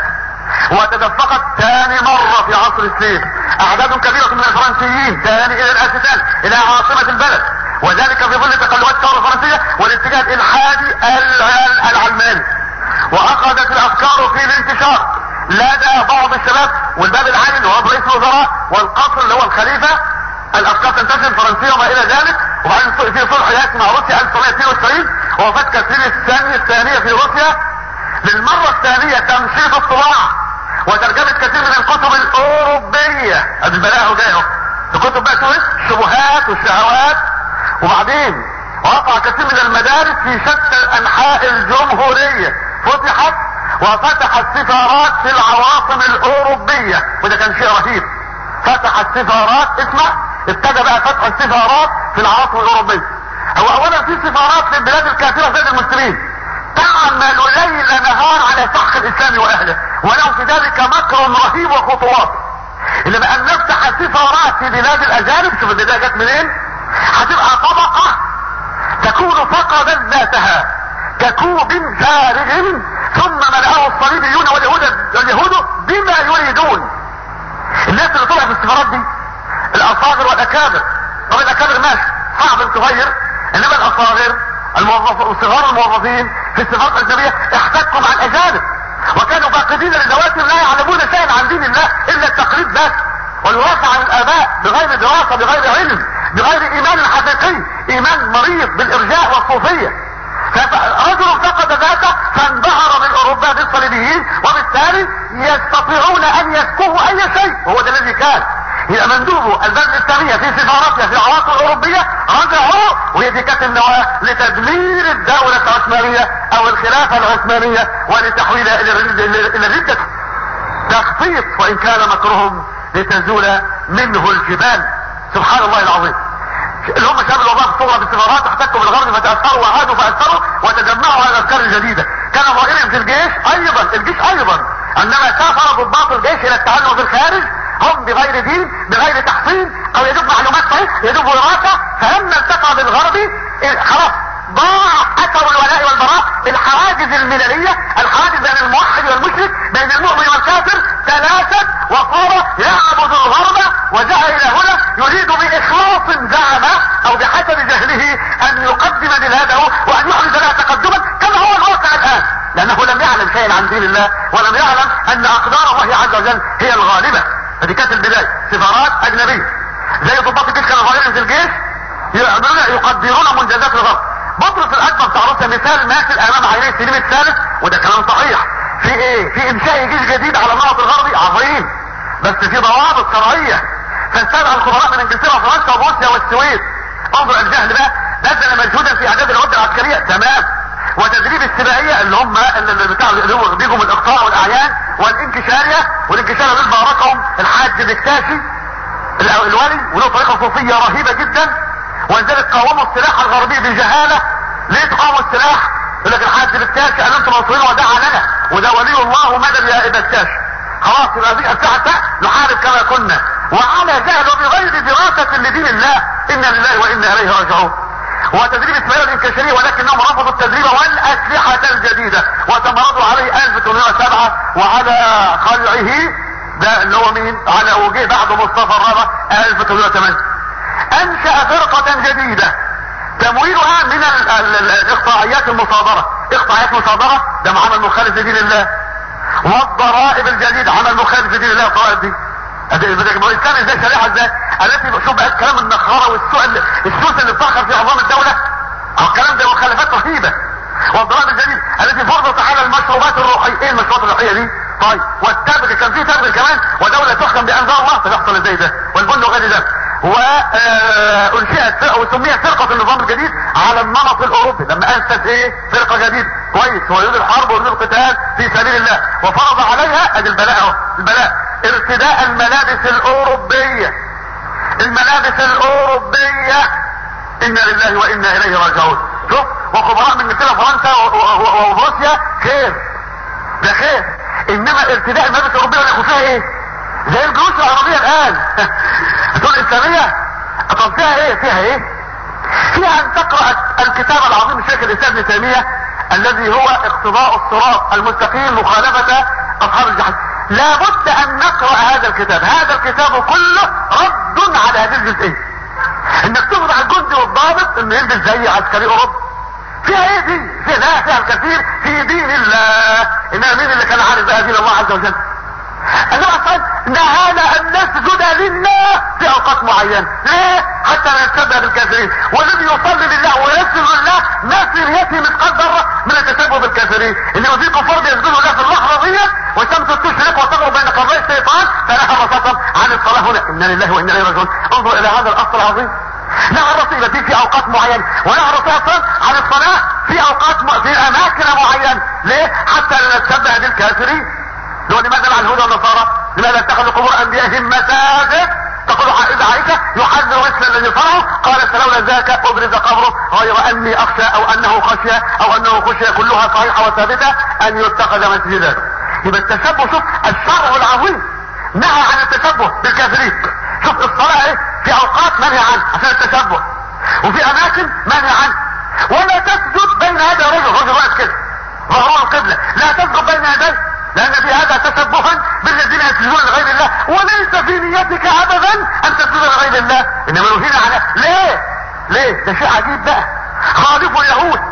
وتدفقت ثاني مرة في عصر السيف اعداد كبيرة من الفرنسيين ثاني الى الاساسان الى عاصمة البلد وذلك في ظل تقلبات الثورة الفرنسية والاتجاه الالحادي العلماني واخذت الافكار في الانتشار لدى بعض الشباب والباب العالي اللي هو رئيس الوزراء والقصر اللي هو الخليفة الافكار تنتشر فرنسية وما الى ذلك وبعدين في صلح ياتي مع روسيا 1992 ووفاة كاثرين الثانية الثانية في روسيا للمرة الثانية تمشيط الصراع وترجمة كثير من الكتب الاوروبية ادي البلاء جايه الكتب بقى شو الشبهات والشهوات وبعدين وقع كثير من المدارس في شتى انحاء الجمهورية فتحت وفتحت سفارات في العواصم الاوروبية وده كان شيء رهيب فتحت سفارات اسمع ابتدى بقى فتح السفارات في العواصم الاوروبية هو اولا في سفارات في البلاد الكافرة زي المسلمين تعمل ليل نهار على سحق الاسلام واهله ولو في ذلك مكر رهيب وخطوات انما ان نفتح سفارات في بلاد الاجانب شوف البدايه جت منين هتبقى طبقه تكون فقدت ذاتها ككوب فارغ ثم ملأه الصليبيون واليهود واليهود بما يريدون الناس اللي طلع في السفارات دي الاصاغر والاكابر طب الاكابر ماشي صعب ان تغير انما الاصاغر الموظف وصغار الموظفين في السفارات الاجنبيه احتكوا مع الاجانب وكانوا فاقدين لذواتهم لا يعلمون شيئا عن دين الله الا التقليد بس والوراثه عن الاباء بغير دراسه بغير علم بغير ايمان حقيقي ايمان مريض بالارجاء والصوفيه فرجل فقد ذاته فانبهر من اوروبا بالصليبيين وبالتالي يستطيعون ان يسكوه اي شيء وهو ده الذي كان يبقى مندوب البلد الاسلاميه في سفاراتها في العواصم الاوروبيه رجعوا وهي دي كانت النواه لتدمير الدوله العثمانيه او الخلافه العثمانيه ولتحويلها الى الى الرده تخطيط وان كان مكرهم لتزول منه الجبال سبحان الله العظيم اللي هم شباب الوظائف الصغرى بالسفارات احتكوا بالغرب فتاثروا وعادوا فاثروا وتجمعوا على الافكار الجديده كان ظاهرهم في الجيش ايضا الجيش ايضا عندما سافر ضباط الجيش الى التعلم في الخارج هم بغير دين بغير تحصيل او يدوب معلومات صحيح يدوب وراثه فلما التقى بالغرب خلاص ضاع اثر الولاء والبراء الحواجز المللية الحواجز بين الموحد والمشرك بين المؤمن والكافر ثلاثة وصار يعبد الغرب وجاء الى هنا يريد باخلاص زعم او بحسب جهله ان يقدم بلاده وان يحرز لها تقدما كما هو شيئا عن دين الله ولم يعلم ان اقدار الله عز وجل هي الغالبة فدي كانت البداية سفارات اجنبية زي ضباط الجيش كانوا غالبا في الجيش يعملون يقدرون منجزات الغرب بطرس الاكبر بتاع روسيا مثال ماثل امام عينيه سليم الثالث وده كلام صحيح في ايه في انشاء جيش جديد على النمط الغربي عظيم بس في ضوابط شرعيه فاستدعى الخبراء من انجلترا وفرنسا وروسيا والسويد انظر الجهل بقى نزل مجهودا في اعداد العده العسكريه تمام وتدريب السباعيه اللي هم اللي بتاع اللي هو بيجوا الاقطاع والاعيان والانكشاريه والانكشاريه دول باركهم الحاج بكتاشي الولي وله طريقه صوفيه رهيبه جدا ولذلك قاوموا السلاح الغربي بجهاله ليه تقاوموا السلاح؟ يقول لك الحاج بكتاشي قال انتم منصورين ودعا لنا وده ولي الله مدد يا بكتاشي خلاص يبقى دي الساعه نحارب كما كنا وعلى جهل وبغير دراسة لدين الله إنا لله وإنا إليه راجعون وتدريب اسماعيل الانكشارية ولكنهم رفضوا التدريب والأسلحة الجديدة وتمردوا عليه 1807 وعلى خلعه ده اللي هو مين على وجه بعد مصطفى الرابع 1808 أنشأ فرقة جديدة تمويلها من الإقطاعيات المصادرة إقطاعيات مصادرة ده عمل مخالف لدين الله والضرائب الجديد عمل مخالف لدين الله الضرائب دي الاسلام ازاي شريعه ازاي التي شوف بقى الكلام النخاره والسوء السوس اللي بتخر في عظام الدوله الكلام ده مخالفات رهيبه والضرائب الجديد التي فرضت على المشروبات الروحيه ايه المشروبات الروحيه دي طيب والتبغ كان في تبغ كمان ودوله تحكم بانزال الله تحصل ازاي ده والبن وغير ذلك وانشئت فرقه وسميت فرقه النظام الجديد على النمط الاوروبي لما اسست ايه فرقه جديده كويس هو يريد الحرب ويريد القتال في سبيل الله وفرض عليها ادي البلاء اهو البلاء ارتداء الملابس الاوروبية الملابس الاوروبية انا لله وانا اليه راجعون شوف وخبراء من مثل فرنسا وروسيا خير ده خير انما ارتداء الملابس الاوروبية ياخد فيها ايه زي الجيوش العربية الان دول الاسلامية طب فيها ايه فيها ايه فيها ان تقرأ الكتاب العظيم الشيخ الاسلام ابن تيمية الذي هو اقتضاء الصراط المستقيم مخالفة اصحاب الجحيم لابد ان نقرأ هذا الكتاب هذا الكتاب كله رد على هذه الجزئية انك تفرض على الجندي والضابط انه يلبس زي عسكري اوروبا فيها ايه دي فيها لا فيها الكثير في دين الله انما مين اللي كان عارف بقى دين الله عز وجل النبي صلى نهانا ان نسجد لله في اوقات معينه ليه حتى لا نتشبه بالكافرين والذي يصلي لله ويسجد لله ما في نيته مثقال ذره من التشبه بالكافرين انما في كفار بيسجدوا لله في اللحظه دي والشمس تشرق وتغرب بين قرني الشيطان فنهى الرسول عن الصلاه هنا انا لله وانا اليه راجعون انظر الى هذا الاصل العظيم نهى الرسول يبقى في اوقات معينه ونهى الرسول عن الصلاه في اوقات م... في اماكن معينه ليه حتى لا نتشبه بالكافرين لو لماذا مع الهدى والنصارى لماذا اتخذوا قبور انبيائهم مساجد تقول عائشة عائشة يحذر مثل الذي صنعه قالت فلولا ذاك ابرز قبره غير اني اخشى او انه خشي او انه خشي كلها صحيحة وثابتة ان يتخذ مسجدا يبقى التشبه شوف الشرع العظيم نهى عن التشبه بالكافرين شوف الصلاة ايه في اوقات منهي عنه عشان التشبه وفي اماكن منهي عنه ولا تسجد بين يدي رجل رجل واقف كده ظهره القبلة لا تسجد بين يديه لان في هذا تشبها بالذين يسجدون لغير الله وليس في نيتك ابدا ان تسجد لغير الله انما نهينا على ليه ليه ده شيء عجيب بقى خالفوا اليهود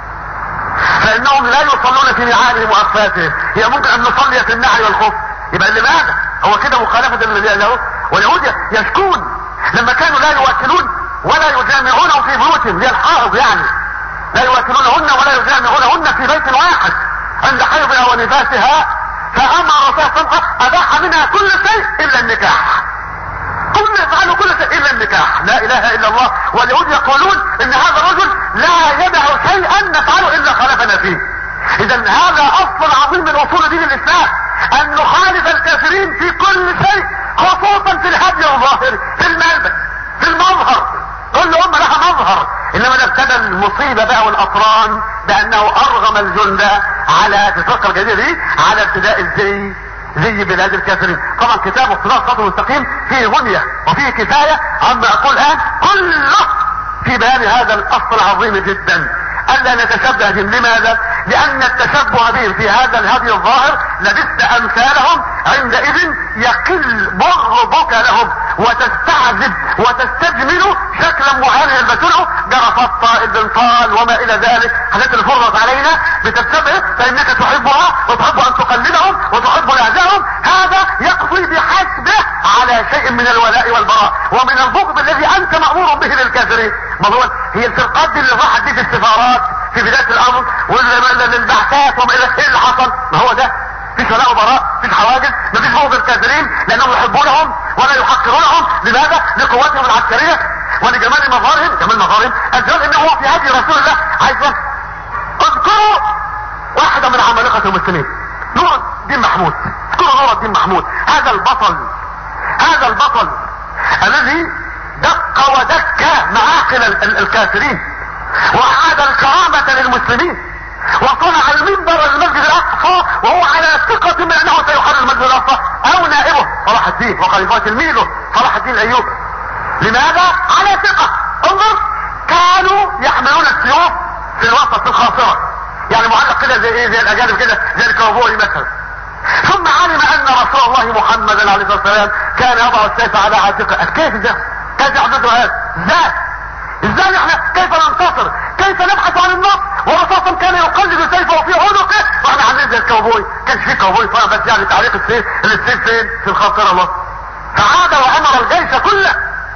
فانهم لا يصلون في نعالهم واخفافهم هي ممكن ان نصلي في النعل والخف يبقى لماذا هو كده مخالفة اليهود واليهود يشكون لما كانوا لا يواكلون ولا يجامعونهم في بيوتهم زي الحائض يعني لا يواكلونهن ولا يجامعونهن في بيت واحد عند حيضها ونفاسها فامر الرسول صلى الله عليه وسلم اباح منها كل شيء الا النكاح كل يفعلوا كل شيء الا النكاح لا اله الا الله واليهود يقولون ان هذا الرجل لا يدع شيئا نفعله الا خالفنا فيه اذا هذا اصل عظيم من اصول دين الاسلام ان نخالف الكافرين في كل شيء خصوصا في الهدي الظاهري في الملبس في المظهر كل امه لها مظهر انما ده ابتدى المصيبه بقى والاطران بانه ارغم الجند على في الفرقه الجديده دي على ابتداء الزي زي بلاد الكافرين طبعا كتاب اقتضاء الصراط المستقيم فيه غنية وفيه كفاية عما اقول الان كله في بيان هذا الاصل العظيم جدا الا نتشبه بهم لماذا لان التشبه بهم في هذا الهدي الظاهر لبست امثالهم عندئذ يقل بغضك لهم وتستعذب وتستجمل شكلا معينا يلبسونه جرفطة البنطال وما الى ذلك حاجات اللي فرضت علينا بتتبع فانك تحبها وتحب ان تقلدهم وتحب لهجهم هذا يقضي بحسبه على شيء من الولاء والبراء ومن البغض الذي انت مامور به للكافرين ما هو هي الفرقات دي اللي راحت دي في السفارات في بدايه الامر والبعثات وما الى ايه اللي حصل ما هو ده مفيش ولاء وبراء مفيش حواجز مفيش بغض الكافرين لانهم يحبونهم ولا يحقرونهم لماذا لقوتهم العسكريه ولجمال مظاهرهم جمال مظاهرهم الجمال ان هو في هدي رسول الله عايز اذكروا واحده من عمالقه المسلمين نور الدين محمود اذكروا نور الدين محمود هذا البطل هذا البطل الذي دق ودك معاقل الكافرين وعاد الكرامة للمسلمين وصنع المنبر المسجد الاقصى وهو على ثقة من انه سيحرر المسجد الاقصى او نائبه صلاح الدين وخليفة تلميذه صلاح الدين الايوبي لماذا على ثقة انظر كانوا يحملون السيوف في الوسط في الخاصرة يعني معلق كده زي ايه زي الاجانب كده زي الكاوبوي مثلا ثم علم ان رسول الله محمدا عليه الصلاه والسلام كان يضع السيف على عاتقه كيف ده كيف يحدث هذا ازاي ازاي احنا كيف ننتصر كيف نبحث عن النصر ورسول كان يقلد سيفه في عنقه واحنا عاملين زي الكاوبوي كان في كاوبوي طبعا بس يعني تعليق السيف السيف فين في الخاصره الله فعاد وامر الجيش كله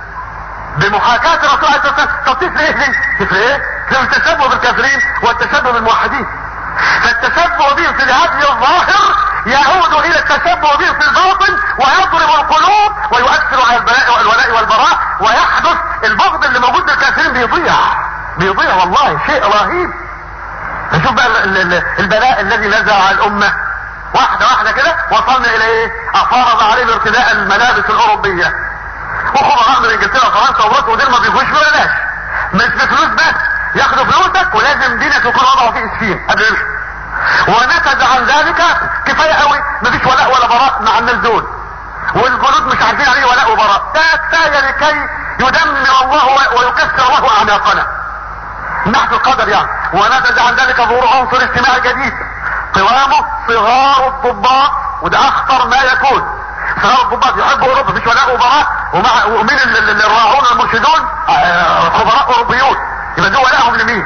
بمحاكاة الرسول عليه الصلاة والسلام طب تفرق ايه دي؟ تفرق ايه؟ في التشبه بالكافرين والتشبه بالموحدين فالتشبه بهم في الهدي الظاهر يعود الى التشبه بهم في الباطن ويضرب القلوب ويؤثر على البلاء والولاء والبراء ويحدث البغض اللي موجود للكافرين بيضيع بيضيع والله شيء رهيب نشوف بقى البلاء الذي نزع على الامة واحدة واحدة كده وصلنا الى ايه افرض عليهم ارتداء الملابس الاوروبية وخبراء من انجلترا وفرنسا وروسيا ودول ما بيجوش ببلاش مش بفلوس بس ياخدوا فلوسك ولازم دينك يكون وضعه فيه اسفين قبل يمشي ونتج عن ذلك كفايه قوي مفيش ولاء ولا براء مع الناس دول والجنود مش عارفين عليه ولاء وبراء ده كفايه لكي يدمر الله ويكسر الله اعناقنا نحن القدر يعني ونتج عن ذلك ظهور عنصر اجتماعي جديد قوامه صغار الضباط وده اخطر ما يكون صغار الضباط يحبوا اوروبا مش ولاء وبراء ومع ومين الراعون المرشدون خبراء اوروبيون يبقى دول ولاءهم لمين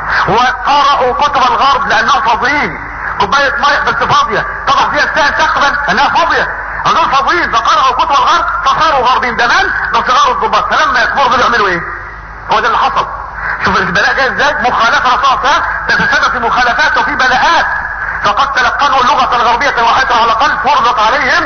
وقرأوا كتب الغرب لانهم فاضيين كوباية مية بس فاضية طبعا فيها السائل تقبل انها فاضية دول فاضيين فقرأوا كتب الغرب فصاروا غربين زمان بصغار الضباط فلما يكبروا دول يعملوا ايه هو ده اللي حصل شوف البلاء جاي ازاي مخالفة رسول الله تتسبب في مخالفات وفي بلاءات فقد تلقنوا اللغة الغربية الواحدة على الاقل فرضت عليهم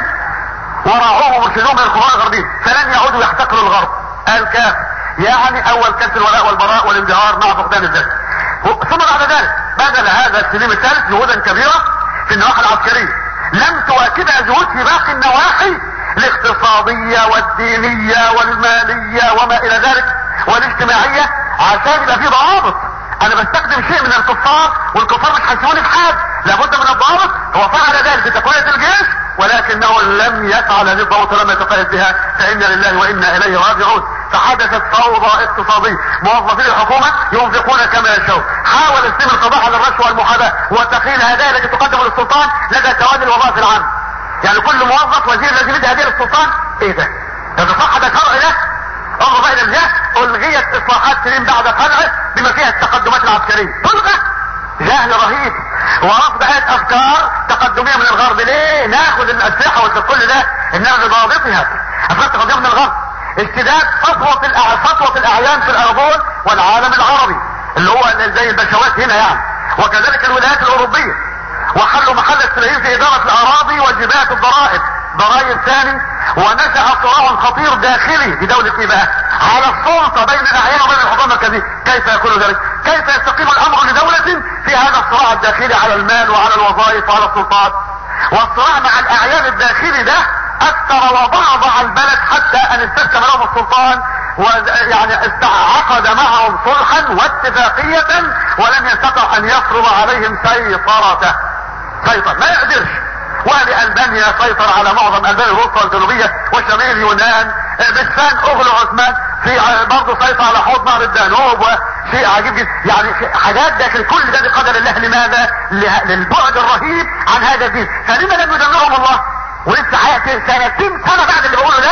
وراعوهم مرشدون من الكفار الغربيين فلن يعودوا يحتقروا الغرب الكاف يعني اول كسر الولاء والبراء والانبهار مع فقدان الذات ثم بعد ذلك بذل هذا السليم الثالث جهودا كبيرة في النواحي العسكرية لم تواكبها جهود في باقي النواحي الاقتصادية والدينية والمالية وما الى ذلك والاجتماعية عشان يبقى في ضوابط انا بستخدم شيء من الكفار والكفار مش هيسيبوني في حاجه لابد من الضابط هو فعل ذلك بتقويه الجيش ولكنه لم يفعل هذه الضوابط ولم يتقيد بها فانا لله وانا اليه راجعون فحدثت فوضى اقتصاديه موظفين الحكومه ينفقون كما يشاءون حاول السلم القضاء على الرشوه والمحاباه وتقييم الهدايا التي تقدم للسلطان لدى توالي الوظائف العامه يعني كل موظف وزير لازم يدي هديه للسلطان ايه ده؟ هذا صح ده شرع ده؟ انظر بقى الى الجهه الغيت اصلاحات سنين بعد قلعه بما فيها التقدمات العسكريه تلغى جهل رهيب ورفض آية افكار تقدمية من الغرب ليه ناخذ الاسلحة وكل ده انها بضابطها افكار تقدمية من الغرب اشتداد سطوة سطوة الاعيان في الارجول والعالم العربي اللي هو زي البشوات هنا يعني وكذلك الولايات الاوروبية وحلوا محل السلاحين في ادارة الاراضي وجبات الضرائب ضرائب ثاني ونشأ صراع خطير داخلي في دولة ايه بقى على السلطة بين الاعيان وبين الحكومة المركزية كيف يكون ذلك كيف يستقيم الامر لدولة في هذا الصراع الداخلي على المال وعلى الوظائف وعلى السلطات والصراع مع الاعيان الداخلي ده اثر وضعضع البلد حتى ان استسلم لهم السلطان ويعني عقد معهم صلحا واتفاقية ولم يستطع ان يفرض عليهم سيطرته سيطر ما يقدرش وادي البانيا سيطر على معظم البان الوسطى والجنوبية وشمال اليونان بسفان اغلو عثمان في برضه سيطر على حوض نهر الدانوب وشيء عجيب جدا يعني حاجات داخل كل ده بقدر الله لماذا؟ للبعد الرهيب عن هذا الدين فلما لم يدمرهم الله ولسه حياتي سنتين سنة بعد اللي بقوله ده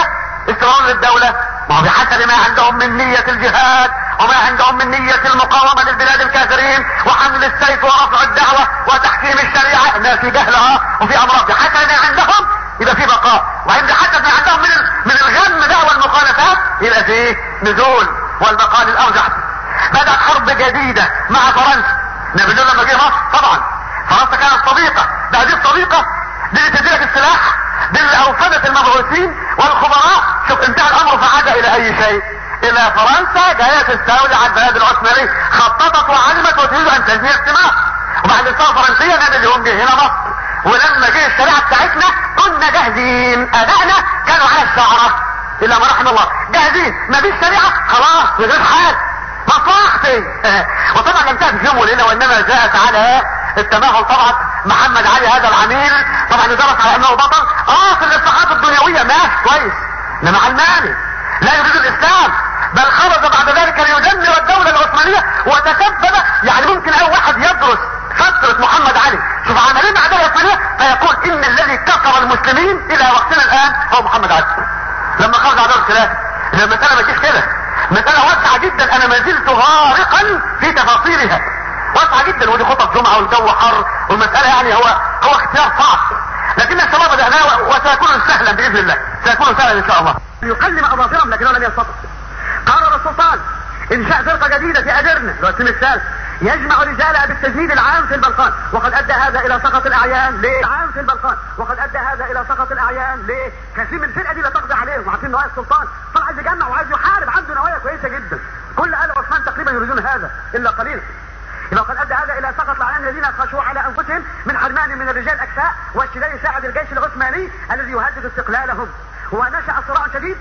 استمرار للدولة ما هو بحسب ما عندهم من نية الجهاد وما عندهم من نية المقاومة للبلاد الكافرين وحمل السيف ورفع الدعوة وتحكيم الشريعة ما في جهل اه وفي امراض بحسب ما عندهم يبقى في بقاء وعند حسب ما عندهم من من الغم ده والمخالفات يبقى في نزول والبقاء للارجح بدأت حرب جديدة مع فرنسا نابليون لما جه مصر طبعا فرنسا كانت صديقة ده هذه الصديقة دي اللي تديلك السلاح دي اللي اوفدت المبعوثين والخبراء شوف انتهى الامر فعاد الى اي شيء الى فرنسا جاية تستولي على البلاد العثمانية خططت وعلمت وتريد ان تنهي السماح وبعد الثورة الفرنسية نابليون جه هنا مصر ولما جه الشريعة بتاعتنا كنا جاهزين ابائنا كانوا على الشعرة الا ما رحم الله جاهزين ما فيش شريعة خلاص من غير حال مصلحتي وطبعا لم تأتي في يوم وليلة وانما جاءت على التماهل طبعا محمد علي هذا العميل طبعا درس على انه بطل اه في الاصلاحات الدنيوية ماشي كويس انما علماني لا يريد الاسلام بل خرج بعد ذلك ليدمر الدولة العثمانية وتسبب يعني ممكن اي واحد يدرس فترة محمد علي شوف عملين مع الدولة العثمانية فيقول ان الذي كفر المسلمين الى وقتنا الان هو محمد علي لما خرج على دولة الخلافة المسألة ما تجيش كده مسألة واسعة جدا انا ما زلت غارقا في تفاصيلها واسعة جدا ودي خطب جمعة والجو حر والمسألة يعني هو هو اختيار صعب لكن الشباب بدأناه وسيكون سهلا بإذن الله سيكون سهلا إن شاء الله يكلم أظافرهم لكنه لم يستطع قرر السلطان إنشاء فرقة جديدة في أدرنا السن الثالث يجمع رجالها بالتجنيد العام في البلقان وقد ادى هذا الى سقط الاعيان ليه العام في البلقان وقد ادى هذا الى سقط الاعيان ليه كثير من الفرقه دي لا تقضي عليهم وعارفين نوايا السلطان طلع عايز يجمع وعايز يحارب عنده نوايا كويسه جدا كل ال عثمان تقريبا يريدون هذا الا قليلا إذا قد أدى هذا إلى سقط الأعيان الذين خشوا على أنفسهم من حرمان من الرجال أكفاء واشتداد ساعد الجيش العثماني الذي يهدد استقلالهم ونشأ صراع شديد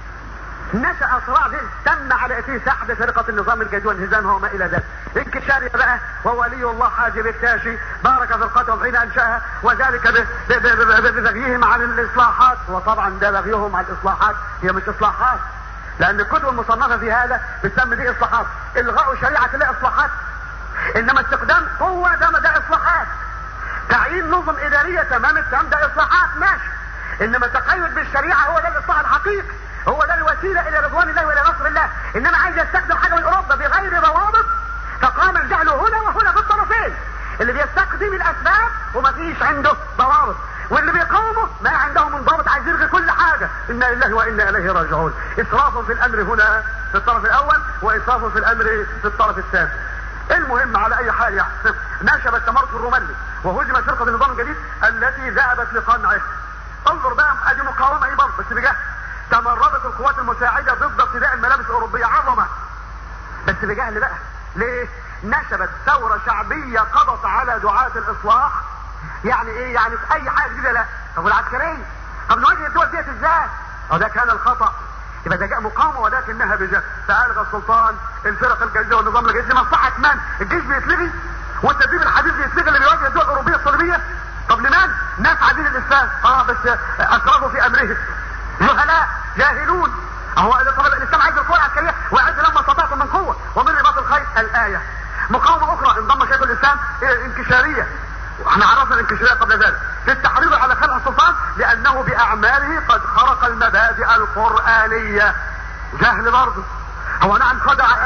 نشأ صراع تم على اثير سحب فرقة النظام الجديد وانهزامها وما الى ذلك انكشاري بقى وولي الله حاجب التاشي بارك فرقتهم حين انشاها وذلك ببغيهم عن الاصلاحات وطبعا ده بغيهم عن الاصلاحات هي مش اصلاحات لان الكتب المصنفة في هذا بتسمي دي اصلاحات الغاء شريعة الله اصلاحات انما استخدام قوة ده ده اصلاحات تعيين نظم ادارية تمام التمام ده اصلاحات ماشي انما التقيد بالشريعة هو ده الاصلاح الحقيقي هو ده الوسيلة الى رضوان الله والى نصر الله انما عايز يستخدم حاجة من اوروبا بغير ضوابط فقام الجهل هنا وهنا في الطرفين اللي بيستخدم الاسباب وما فيش عنده ضوابط واللي بيقاومه ما عنده من ضابط عايز يلغي كل حاجة انا لله وانا اليه راجعون اسراف في الامر هنا في الطرف الاول واسراف في الامر في الطرف الثاني المهم على اي حال يعني نشب التمرد الروماني وهزم فرقة النظام الجديد التي ذهبت لقمعه انظر بقى ادي مقاومة ايه برضه بس بجهل تمردت القوات المساعدة ضد ارتداء الملابس الاوروبية عظمة بس بجهل بقى ليه نشبت ثورة شعبية قضت على دعاة الاصلاح يعني ايه يعني في اي حاجة جديدة لا طب والعسكرية طب نواجه الدول ديت ازاي وده كان الخطأ يبقى ده جاء مقاومة ولكنها بجهل فألغى السلطان الفرق الجديدة والنظام الجديد لمصلحة من الجيش بيتلغي والتدريب الحديث بيتلغي اللي بيواجه الدول الاوروبية الصليبية طب لمن ناس عايزين الاسلام اه بس اسرفوا في امرهم جهلاء جاهلون هو طب الاسلام عايز القوة العسكرية وعايز لما استطعتم من قوة ومن رباط الخيل الآية مقاومة أخرى انضم شيخ الإسلام إلى الانكشارية واحنا عرفنا الانكشارية قبل ذلك في التحريض على خلع السلطان لأنه بأعماله قد خرق المبادئ القرآنية جهل برضه هو نعم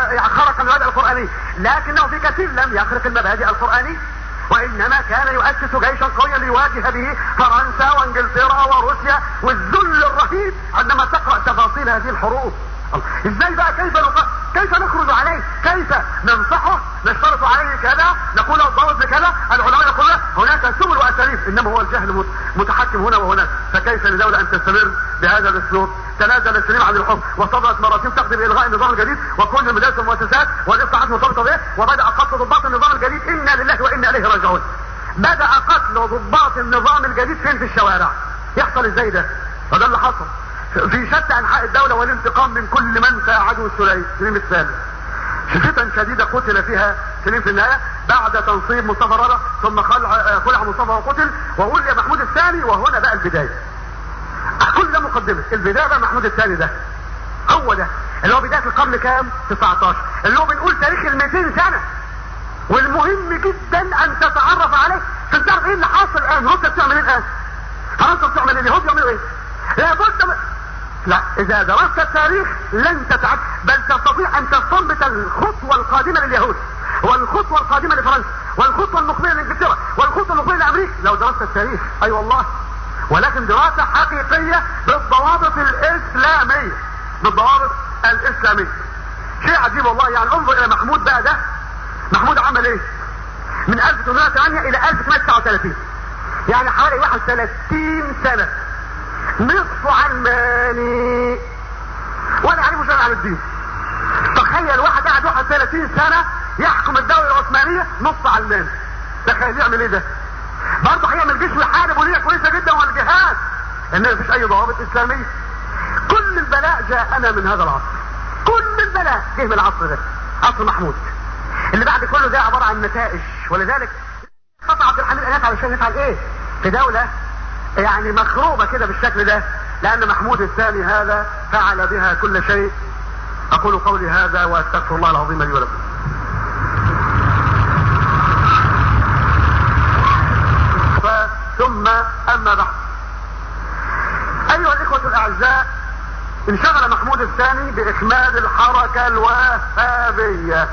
خرق المبادئ القرآنية لكنه في كثير لم يخرق المبادئ القرآنية وانما كان يؤسس جيشا قويا ليواجه به فرنسا وانجلترا وروسيا والذل الرهيب عندما تقرا تفاصيل هذه الحروب ازاي بقى كيف نق... كيف نخرج عليه كيف ننصحه نشترط عليه كذا نقول الضوء بكذا العلماء يقولون هناك سبل واساليب انما هو الجهل متحكم هنا وهناك فكيف لدولة ان تستمر بهذا الاسلوب تنازل السليم عن الحكم وصدرت مراسيم تقدم الغاء النظام الجديد وكل المدارس والمؤسسات والاصلاحات مرتبطه به وبدا قتل ضباط النظام الجديد انا لله وانا اليه راجعون بدا قتل ضباط النظام الجديد فين في الشوارع يحصل ازاي ده وده اللي حصل في شتى انحاء الدولة والانتقام من كل من ساعده سليم الثالث شتى شديدة قتل فيها سليم في النهاية بعد تنصيب مصطفى رارة ثم خلع, خلع مصطفى وقتل وولي محمود الثاني وهنا بقى البداية كل ده مقدمة البداية بقى محمود الثاني ده هو ده اللي هو بداية القرن كام 19 اللي هو بنقول تاريخ ال 200 سنة والمهم جدا ان تتعرف عليه عشان تعرف ايه اللي حاصل الان روسيا بتعمل ايه الان فرنسا بتعمل ايه اليهود بيعملوا ايه لابد من لا اذا درست التاريخ لن تتعب بل تستطيع ان تستنبط الخطوة القادمة لليهود والخطوة القادمة لفرنسا والخطوة المقبلة لانجلترا والخطوة المقبلة لامريكا لو درست التاريخ اي أيوة والله ولكن دراسة حقيقية بالضوابط الاسلامية بالضوابط الاسلامية شيء عجيب والله يعني انظر الى محمود بقى ده محمود عمل ايه من 1808 الى 1939 يعني حوالي 31 سنة نصف علماني ولا عليه مشاهد على الدين تخيل واحد قاعد 31 سنة يحكم الدولة العثمانية نص علماني تخيل يعمل ايه ده برضه هيعمل جيش ويحارب ونية كويسة جدا والجهاد ان مفيش اي ضوابط اسلامية كل البلاء جاءنا من هذا العصر كل البلاء جه من العصر ده عصر محمود اللي بعد كله ده عبارة عن نتائج ولذلك استطاع عبد الحميد ان يفعل عشان يفعل ايه في دولة يعني مخروبة كده بالشكل ده لان محمود الثاني هذا فعل بها كل شيء اقول قولي هذا واستغفر الله العظيم لي ولكم ثم اما بعد ايها الاخوة الاعزاء انشغل محمود الثاني باخماد الحركة الوهابية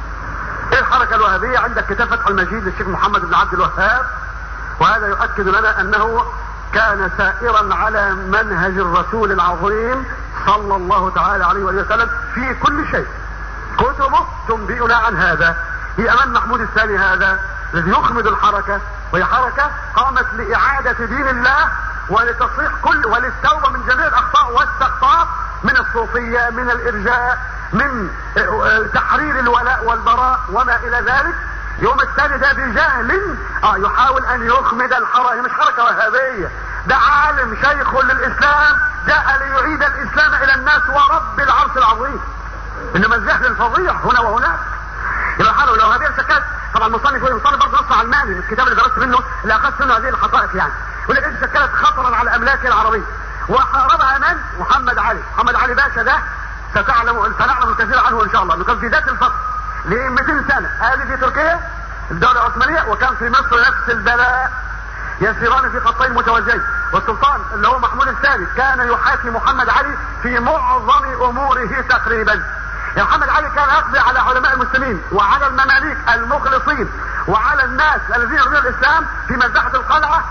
ايه الحركة الوهابية عندك كتاب فتح المجيد للشيخ محمد بن عبد الوهاب وهذا يؤكد لنا انه كان سائرا على منهج الرسول العظيم صلى الله تعالى عليه وسلم في كل شيء كتبه تنبئنا عن هذا في امان محمود الثاني هذا الذي يخمد الحركة وهي حركة قامت لإعادة دين الله ولتصحيح كل وللتوبة من جميع الأخطاء والسقطات من الصوفية من الإرجاء من تحرير الولاء والبراء وما إلى ذلك يوم الثاني ده بجهل اه يحاول ان يخمد الحركة مش حركة وهابية ده عالم شيخ للاسلام جاء ليعيد الاسلام الى الناس ورب العرش العظيم انما الجهل الفظيع هنا وهناك يبقى حاله لو هذه الشكات طبعا المصنف هو المصنف برضه نص علماني من الكتاب اللي درست منه اللي اخذت منه هذه الحقائق يعني يقول لك انت شكلت خطرا على املاك العربيه وحاربها من؟ محمد علي محمد علي باشا ده ستعلم سنعلم الكثير عنه ان شاء الله انه كان في ذات الفتره ل 200 سنه هذه في تركيا الدوله العثمانيه وكان في مصر نفس البلاء يسيران في خطين متوازيين والسلطان اللي هو محمود الثاني كان يحاكي محمد علي في معظم اموره تقريبا يا محمد علي كان يقضي على علماء المسلمين وعلى المماليك المخلصين وعلى الناس الذين يريدون الاسلام في مزحة القلعة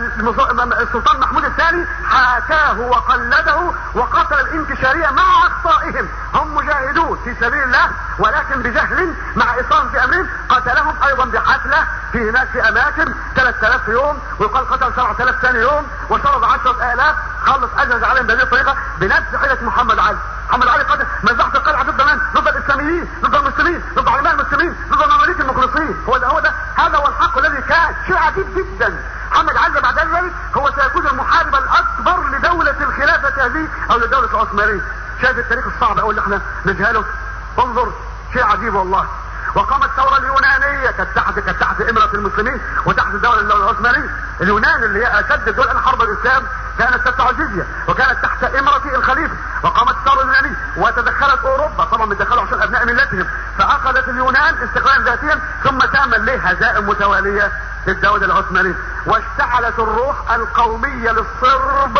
السلطان محمود الثاني حاكاه وقلده وقتل الانتشارية مع اخطائهم هم مجاهدون في سبيل الله ولكن بجهل مع اصرار في امرهم قتلهم ايضا بحفلة في هناك في اماكن 3000 يوم ويقال قتل 7000 ثاني يوم وشرد 10000 خلص اجهز عليهم بهذه الطريقة بنفس حيلة محمد علي محمد علي قتل مزحة القلعة ضد من؟ ضد الاسلاميين ضد المسلمين ضد علماء المسلمين ضد المماليك المخلصين هو ده هو ده هذا هو الحق الذي كان شيء عجيب جدا محمد علي بعد ذلك هو سيكون المحارب الاكبر لدولة الخلافة هذه او للدولة العثمانية شايف التاريخ الصعب او اللي احنا نجهله انظر شيء عجيب والله وقامت الثورة اليونانية كانت تحت كانت تحت امرة المسلمين وتحت الدولة العثمانية اليونان اللي هي اشد الدول ان حرب الاسلام كانت تدفع الجزية وكانت تحت امرة الخليفة وقامت الثورة اليونانية وتدخلت اوروبا طبعا بيدخلوا عشان ابناء ملتهم فاخذت اليونان استقلالا ذاتيا ثم تعمل له هزائم متوالية للدولة العثمانية واشتعلت الروح القومية للصرب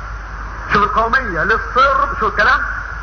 شوف القومية للصرب شوف الكلام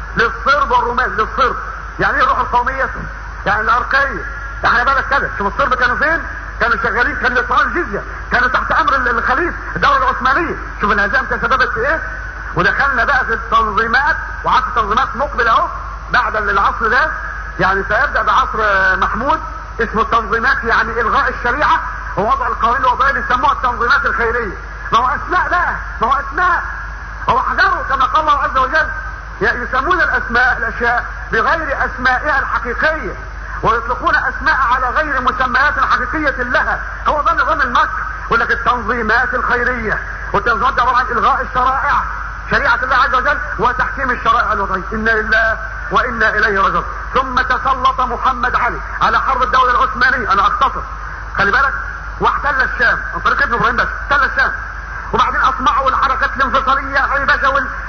للصرب والرومان للصرب يعني ايه الروح القومية يعني الارقية احنا بالك كده شوف الصرب كانوا فين كانوا شغالين كانوا يدفعوا الجزية كانوا تحت امر الخليفة الدولة العثمانية شوف الهزائم تسببت في ايه ودخلنا بقى في التنظيمات وعصر تنظيمات مقبل اهو بعد العصر ده يعني سيبدأ بعصر محمود اسمه التنظيمات يعني الغاء الشريعة ووضع القوانين الوضعية بيسموها التنظيمات الخيرية ما هو اسماء بقى ما هو اسماء هو حجروا كما قال الله عز وجل يسمون الاسماء الاشياء بغير اسمائها الحقيقية ويطلقون اسماء على غير مسميات حقيقية لها هو ده نظام المكر يقول لك التنظيمات الخيرية والتنظيمات عبارة عن الغاء الشرائع شريعة الله عز وجل وتحكيم الشرائع الوضعية إنا لله وإنا إليه راجعون ثم تسلط محمد علي على حرب الدولة العثمانية أنا أختصر خلي بالك واحتل الشام عن طريق ابن إبراهيم بس احتل الشام وبعدين اصمعوا الحركات الانفصالية عيبشة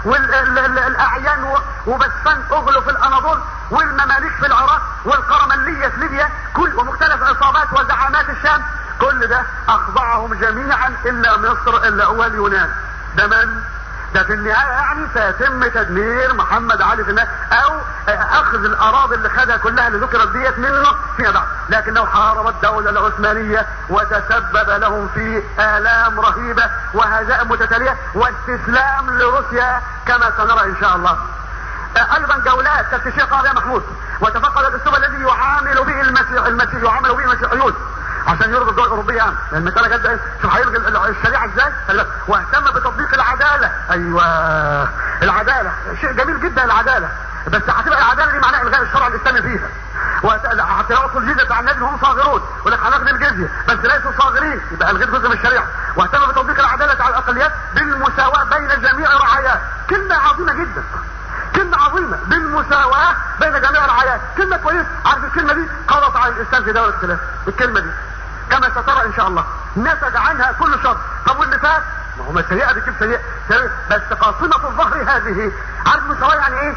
والاعيان وبسفان اغلوا في الاناضول والمماليك في العراق والقرملية في ليبيا كل ومختلف عصابات وزعامات الشام كل ده اخضعهم جميعا الا مصر الا هو اليونان ده من ده في النهاية يعني سيتم تدمير محمد علي في النهاية او اخذ الاراضي اللي خدها كلها اللي ذكرت ديت منه فيما بعد لكنه حارب الدولة العثمانية وتسبب لهم في الام رهيبة وهزائم متتالية واستسلام لروسيا كما سنرى ان شاء الله ايضا جولات تفتيشيه قاضي محمود وتفقد الاسلوب الذي يعامل به المسيح المسيح يعامل به المسيحيون عشان يرضي الدول الاوروبيه يعني لان المساله جد شوف هيلغي الشريعه ازاي واهتم بتطبيق العداله ايوه العداله شيء جميل جدا العداله بس هتبقى العداله دي معناها الغاء الشرع الاسلامي فيها وهتلاقوا الجزيه عن النبي هم صاغرون يقول لك هناخد الجزيه بس ليسوا صاغرين يبقى الغير جزء من الشريعه واهتم بتطبيق العداله على الاقليات بالمساواه بين جميع رعاياه كلمه عظيمه جدا كلمة عظيمة بالمساواة بين جميع الرعايات كلمة كويسة عارف الكلمة دي قضت على الإسلام في دولة خلاف الكلمة دي كما سترى إن شاء الله نتج عنها كل شر طب واللي فات ما هو سيئة بتجيب سيئة سيئة بس قاصمة الظهر هذه عارف المساواة يعني إيه؟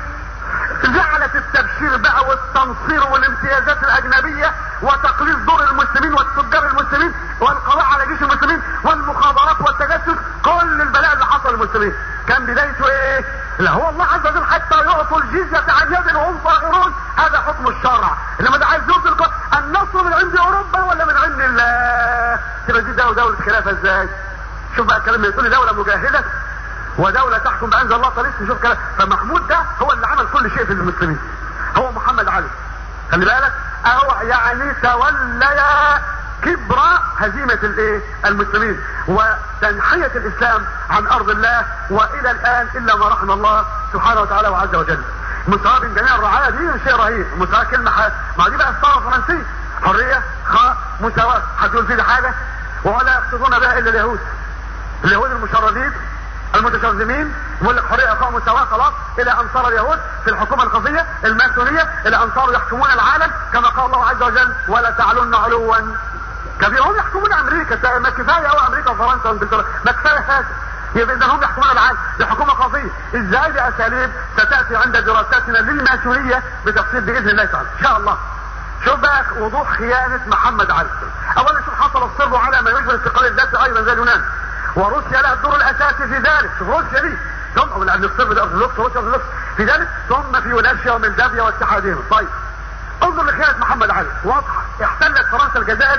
جعلت التبشير بقى والتنصير والامتيازات الاجنبية وتقليص دور المسلمين والتجار المسلمين والقضاء على جيش المسلمين والمخابرات والتجسس كل البلاء اللي حصل للمسلمين كان بدايته ايه لا هو الله عز وجل حتى يعطوا الجزية عن يد وهم صاغرون هذا حكم الشرع انما ده عايز يوصل النصر من عند اوروبا ولا من عند الله تبقى دي دولة دولة خلافة ازاي شوف بقى الكلام يقول دولة مجاهدة ودولة تحكم بأنزل الله طريق نشوف كلام فمحمود ده هو اللي عمل كل شيء في المسلمين هو محمد علي خلي بالك اهو يعني تولى كبر هزيمة الايه المسلمين وتنحية الاسلام عن ارض الله والى الان الا ما رحم الله سبحانه وتعالى وعز وجل مساواة بين جميع الرعاية دي شيء رهيب مساواة كلمة حاجة ما دي بقى الثورة الفرنسية حرية خاء مساواة هتقول فيه حاجة ولا يقصدون بها الا اليهود اليهود المشردين المتشرذمين يقول لك حريه اخاء مساواه خلاص الى انصار اليهود في الحكومه الخفيه الماسونيه الى انصار يحكمون العالم كما قال الله عز وجل ولا تعلن علوا كبيرا هم يحكمون امريكا ما كفايه قوي امريكا وفرنسا وانجلترا ما كفايه هذا يبقى اذا هم يحكمون العالم لحكومه خفيه ازاي باساليب ستاتي عند دراساتنا للماسونيه بتفصيل باذن الله تعالى ان شاء الله شوف بقى وضوح خيانه محمد علي اولا شوف حصل الصر على ما يجبر استقلال الذات ايضا زي اليونان وروسيا لها الدور الاساسي في ذلك شوف روسيا دي ثم من الصرب ده ارثوذكس روسيا ارثوذكس في ذلك ثم في يونانيا ومولدافيا واتحادهم طيب انظر لخيانة محمد علي واضحة احتلت فرنسا الجزائر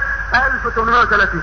1830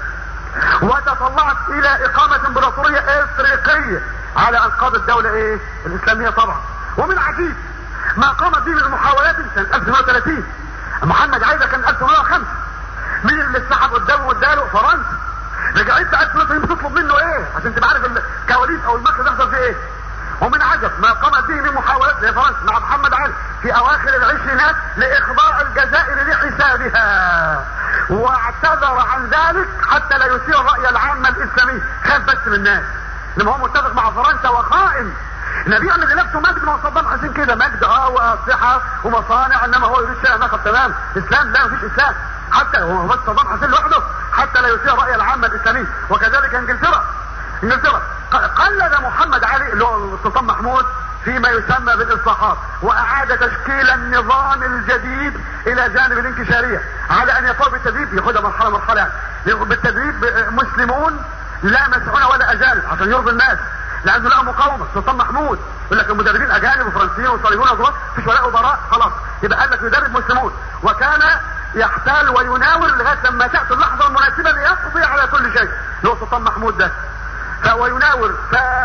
وتطلعت الى اقامة امبراطورية افريقية على انقاض الدولة ايه الاسلامية طبعا ومن عجيب ما قامت به من محاولات سنة 1830 محمد علي ده كان 1805 مين اللي سحب قدامه واداله فرنسا رجعت بقى الفلسطينيين بتطلب منه ايه عشان تبقى عارف الكواليس او المكر بيحصل فيه ايه ومن عجب ما قامت به من محاولات لفرنسا مع محمد علي في اواخر العشرينات لاخضاع الجزائر لحسابها واعتذر عن ذلك حتى لا يثير الراي العام الاسلامي خاف بس من الناس لما هو متفق مع فرنسا وخائن النبي يعمل لنفسه مجد ما صدام حسين كده مجد اه واسلحه ومصانع انما هو يريد شيء اخر تمام اسلام لا مفيش اسلام حتى هو بس صدام حسين لوحده حتى لا يثير الراي العام الاسلامي وكذلك انجلترا انجلترا قلد محمد علي اللي هو السلطان محمود فيما يسمى بالاصلاحات واعاد تشكيل النظام الجديد الى جانب الانكشاريه على ان يقوم بالتدريب ياخدها مرحله مرحله يعني بالتدريب مسلمون لا مسعون ولا اجانب عشان يرضي الناس لانه لقى مقاومه السلطان محمود يقول لك المدربين اجانب وفرنسيين وصليبون وضباط مفيش ولاء وبراء خلاص يبقى قال لك يدرب مسلمون وكان يحتال ويناور لغايه لما تاتي اللحظه المناسبه ليقضي على كل شيء اللي هو السلطان محمود ده فهو يناور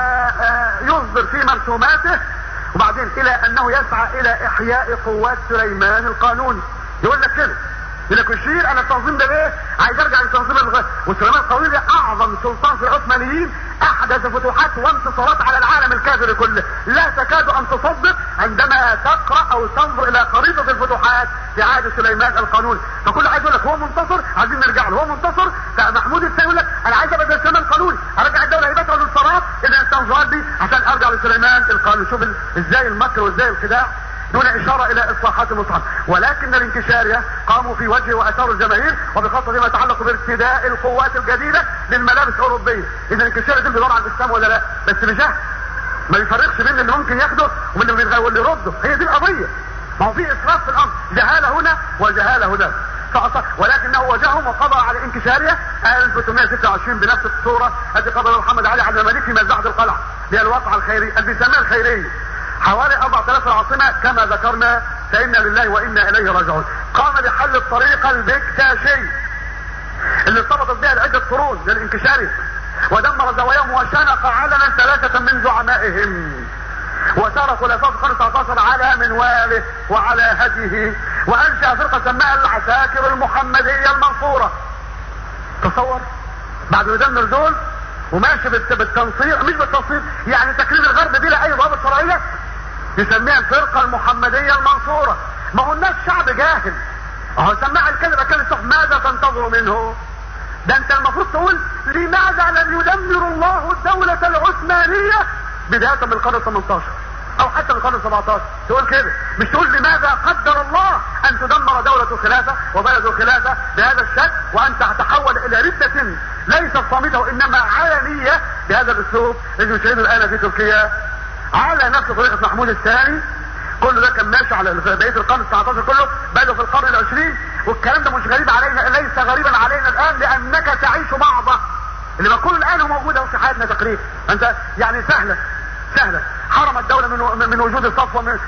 فيصدر في مرسوماته وبعدين الى انه يسعى الى احياء قوات سليمان القانوني يقول لك كده يقول لك يشير انا التنظيم ده ايه عايز ارجع للتنظيم الغ... وسليمان القانوني ده اعظم سلطان في العثمانيين احدث فتوحات وانتصارات على العالم الكافر كله لا تكاد ان تصدق عندما تقرا او تنظر الى خريطه الفتوحات في عهد سليمان القانوني فكل عايز يقول لك هو منتصر عايزين نرجع له هو منتصر فمحمود الثاني يقول لك انا عايز ابقى زي سليمان القانوني ارجع الدوله هيبتها للصلاه اذا التنظيرات دي عشان ارجع لسليمان القانوني شوف ازاي المكر وازاي الخداع دون اشارة الى اصلاحات المصحف ولكن الانكشارية قاموا في وجه واثاروا الجماهير وبخاصة فيما يتعلق بارتداء القوات الجديدة للملابس الاوروبية اذا الانكشارية دي بيدور على الاسلام ولا لا بس بجهل ما بيفرقش بين اللي ممكن ياخده ومن اللي واللي يرده هي دي القضية ما هو في اسراف في الامر جهالة هنا وجهالة هنا فأصر ولكنه واجههم وقضى على انكشارها 1826 بنفس الصورة التي قضى محمد علي على المماليك في مزاحة القلعة اللي هي الواقعة الخيري اللي بيسميها الخيرية حوالي 4000 العاصمة كما ذكرنا فإنا لله وإنا إليه راجعون قام بحل الطريقة البكتاشي اللي ارتبطت بها لعدة قرون للانكشار ودمر زواياهم وشنق علنا ثلاثة من زعمائهم وسار خلفاء القرن 19 على منواله وعلى هديه وانشا فرقه سماها العساكر المحمديه المنصوره تصور بعد ما يدمر دول وماشي بالتنصير مش بالتنصير يعني تكريم الغرب بلا اي ضوابط شرعيه يسميها الفرقه المحمديه المنصوره ما هو الناس شعب جاهل اهو سماع الكلمه كلمه ماذا تنتظر منه ده انت المفروض تقول لماذا لم يدمر الله الدولة العثمانية بداية من القرن 18 او حتى من القرن 17 تقول كده مش تقول لماذا قدر الله ان تدمر دولة الخلافة وبلد الخلافة بهذا الشكل وان تتحول الى ردة ليست صامتة وانما علنية بهذا الاسلوب اللي يشاهده الان في تركيا على نفس طريقة محمود الثاني كل ده كان ماشي على بقيه القرن ال 19 كله بقى في القرن العشرين والكلام ده مش غريب علينا ليس غريبا علينا الان لانك تعيش بعضه اللي بقول الان هو موجود اهو في حياتنا تقريبا انت يعني سهله سهله حرم الدولة من من وجود الصفوة من,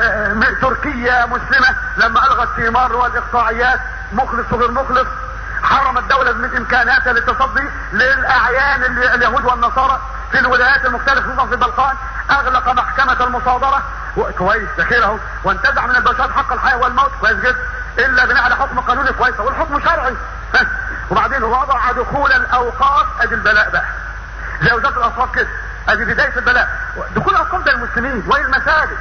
من تركيا مسلمة لما الغت الثمار والاقطاعيات مخلص وغير مخلص حرم الدولة من امكاناتها للتصدي للاعيان اليهود والنصارى في الولايات المختلفة خصوصا في البلقان اغلق محكمة المصادرة كويس ده خير اهو وانتزع من البشر حق الحياة والموت كويس جدا الا بناء على حكم قانوني كويس والحكم شرعي وبعدين وضع دخول الاوقاف ادي البلاء بقى زي وزارة الاوقاف كده ادي بداية البلاء دخول الاوقاف ده للمسلمين وللمساجد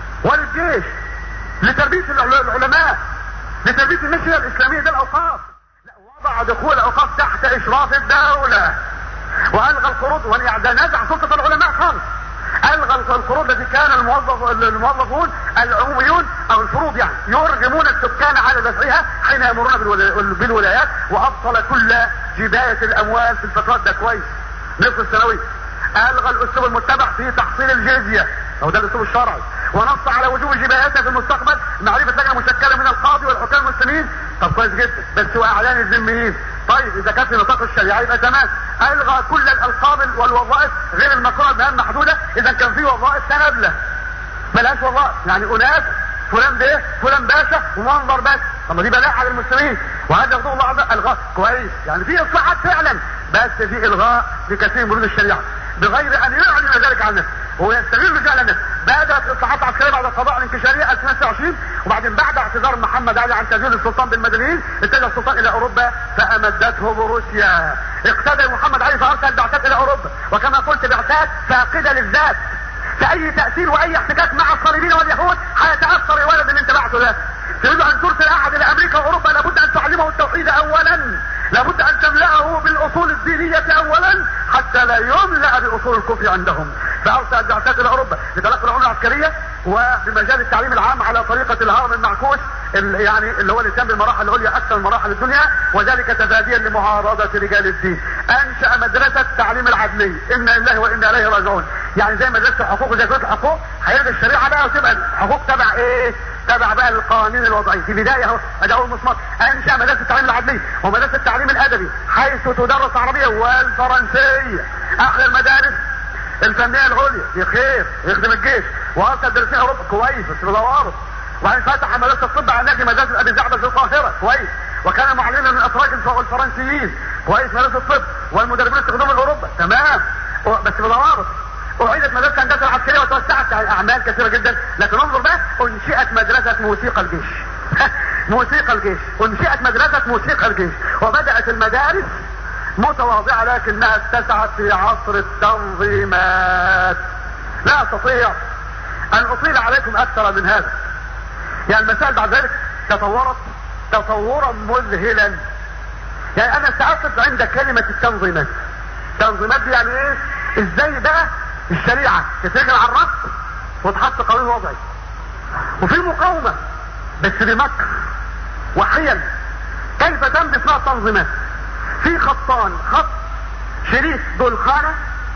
وللجيش لتربية العلماء لتربية النشرة الاسلامية ده الاوقاف لا وضع دخول الاوقاف تحت اشراف الدولة والغى القروض ده نزع سلطة العلماء خالص الغى القروض التي كان الموظف الموظفون العموميون او الفروض يعني يرغمون السكان على دفعها حين يمرون بالولايات وابطل كل جباية الاموال في الفترات ده كويس نصف السنوي الغى الاسلوب المتبع في تحصيل الجزية او ده الاسلوب الشرعي ونص على وجوب جبايتها في المستقبل معرفة لجنة مشكلة من القاضي والحكام المسلمين طب كويس جدا بس واعلان الذميين طيب اذا كانت في نطاق الشريعه يبقى تمام الغى كل الالقاب والوظائف غير المكروهه بمهام محدوده اذا كان في وظائف تنابله ملهاش وظائف يعني اناس فلان بيه فلان باشا ومنظر بس طب ما دي بلاء على المسلمين وهذا يغضب الله عز الغاء كويس يعني في اصلاحات فعلا بس في الغاء لكثير من الشريعه بغير ان يعلن ذلك عن نفسه هو يستغل فعلا نفسه بدات الاصلاحات العسكريه بعد القضاء الانكشاريه 1920 وبعدين بعد اعتذار محمد علي عن تزويد السلطان بالمدنيين اتجه السلطان الى اوروبا فامدته بروسيا اقتدى محمد علي فارسل بعثات الى اوروبا وكما قلت بعثات فاقده للذات فاي تاثير واي احتكاك مع الصليبيين واليهود هيتاثر الولد اللي انت بعته ده تريد ان ترسل احد الى امريكا واوروبا لابد ان تعلمه التوحيد اولا لابد ان تملأه بالاصول الدينية اولا حتى لا يملأ باصول الكفر عندهم فارسل بعثات الى اوروبا لتلقي العلوم العسكرية وبمجال التعليم العام على طريقة الهرم المعكوس يعني اللي هو الاتيان بالمراحل العليا اكثر من مراحل الدنيا وذلك تفاديا لمعارضة رجال الدين انشأ مدرسة التعليم العدلي انا لله وانا اليه راجعون يعني زي مدرسة الحقوق وزي كلية الحقوق هيلغي الشريعة بقى وتبقى الحقوق تبع ايه تبع بقى القوانين الوضعية في بداية اهو ادي اول مسمار انشأ مدرسة التعليم العدلي ومدرسة التعليم الادبي حيث تدرس العربية والفرنسية اخر المدارس الفنية العليا بخير يخدم الجيش وارسل درسين اوروبا كويس بس بدواره وبعدين فتح مدرسة الطب على نادي مدرسة ابي زعبل في القاهرة كويس وكان معلما من اتراك الفرنسيين كويس مدرسة الطب والمدربين استخدام اوروبا تمام بس بدواره اعيدت مدرسة الهندسة العسكرية وتوسعت على اعمال كثيرة جدا لكن انظر بقى انشئت مدرسة موسيقى الجيش موسيقى الجيش انشئت مدرسة موسيقى الجيش وبدأت المدارس متواضعة لكنها اتسعت في عصر التنظيمات لا استطيع ان اطيل عليكم اكثر من هذا يعني المسائل بعد ذلك تطورت تطورا مذهلا يعني انا سأقف عند كلمة التنظيمات التنظيمات دي يعني ايه ازاي بقى الشريعة تترجل على الرأس وتحط قانون وضعي وفي مقاومة بس بمكر وحيل كيف تم بصناعة التنظيمات في خطان خط شريف دولخانة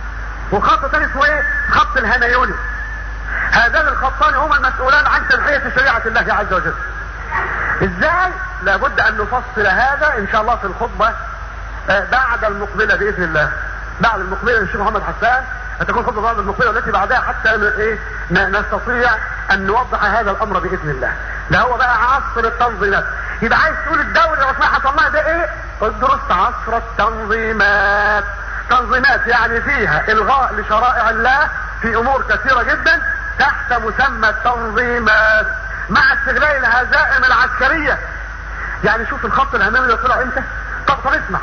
وخط ثاني اسمه ايه خط الهميوني هذان الخطان هما المسؤولان عن تنحية شريعة الله عز وجل ازاي لابد ان نفصل هذا ان شاء الله في الخطبة آه، بعد المقبلة باذن الله بعد المقبلة الشيخ محمد حسان هتكون خطبة بعد المقبلة والتي بعدها حتى ايه نستطيع ان نوضح هذا الامر باذن الله ده هو بقى عصر التنظيمات يبقى عايز تقول الدولة العثمانية حصل لها ده ايه ادرس عصر التنظيمات تنظيمات يعني فيها الغاء لشرائع الله في امور كثيرة جدا تحت مسمى التنظيمات مع استغلال الهزائم العسكرية يعني شوف الخط الامامي ده طلع امتى طب طب اسمع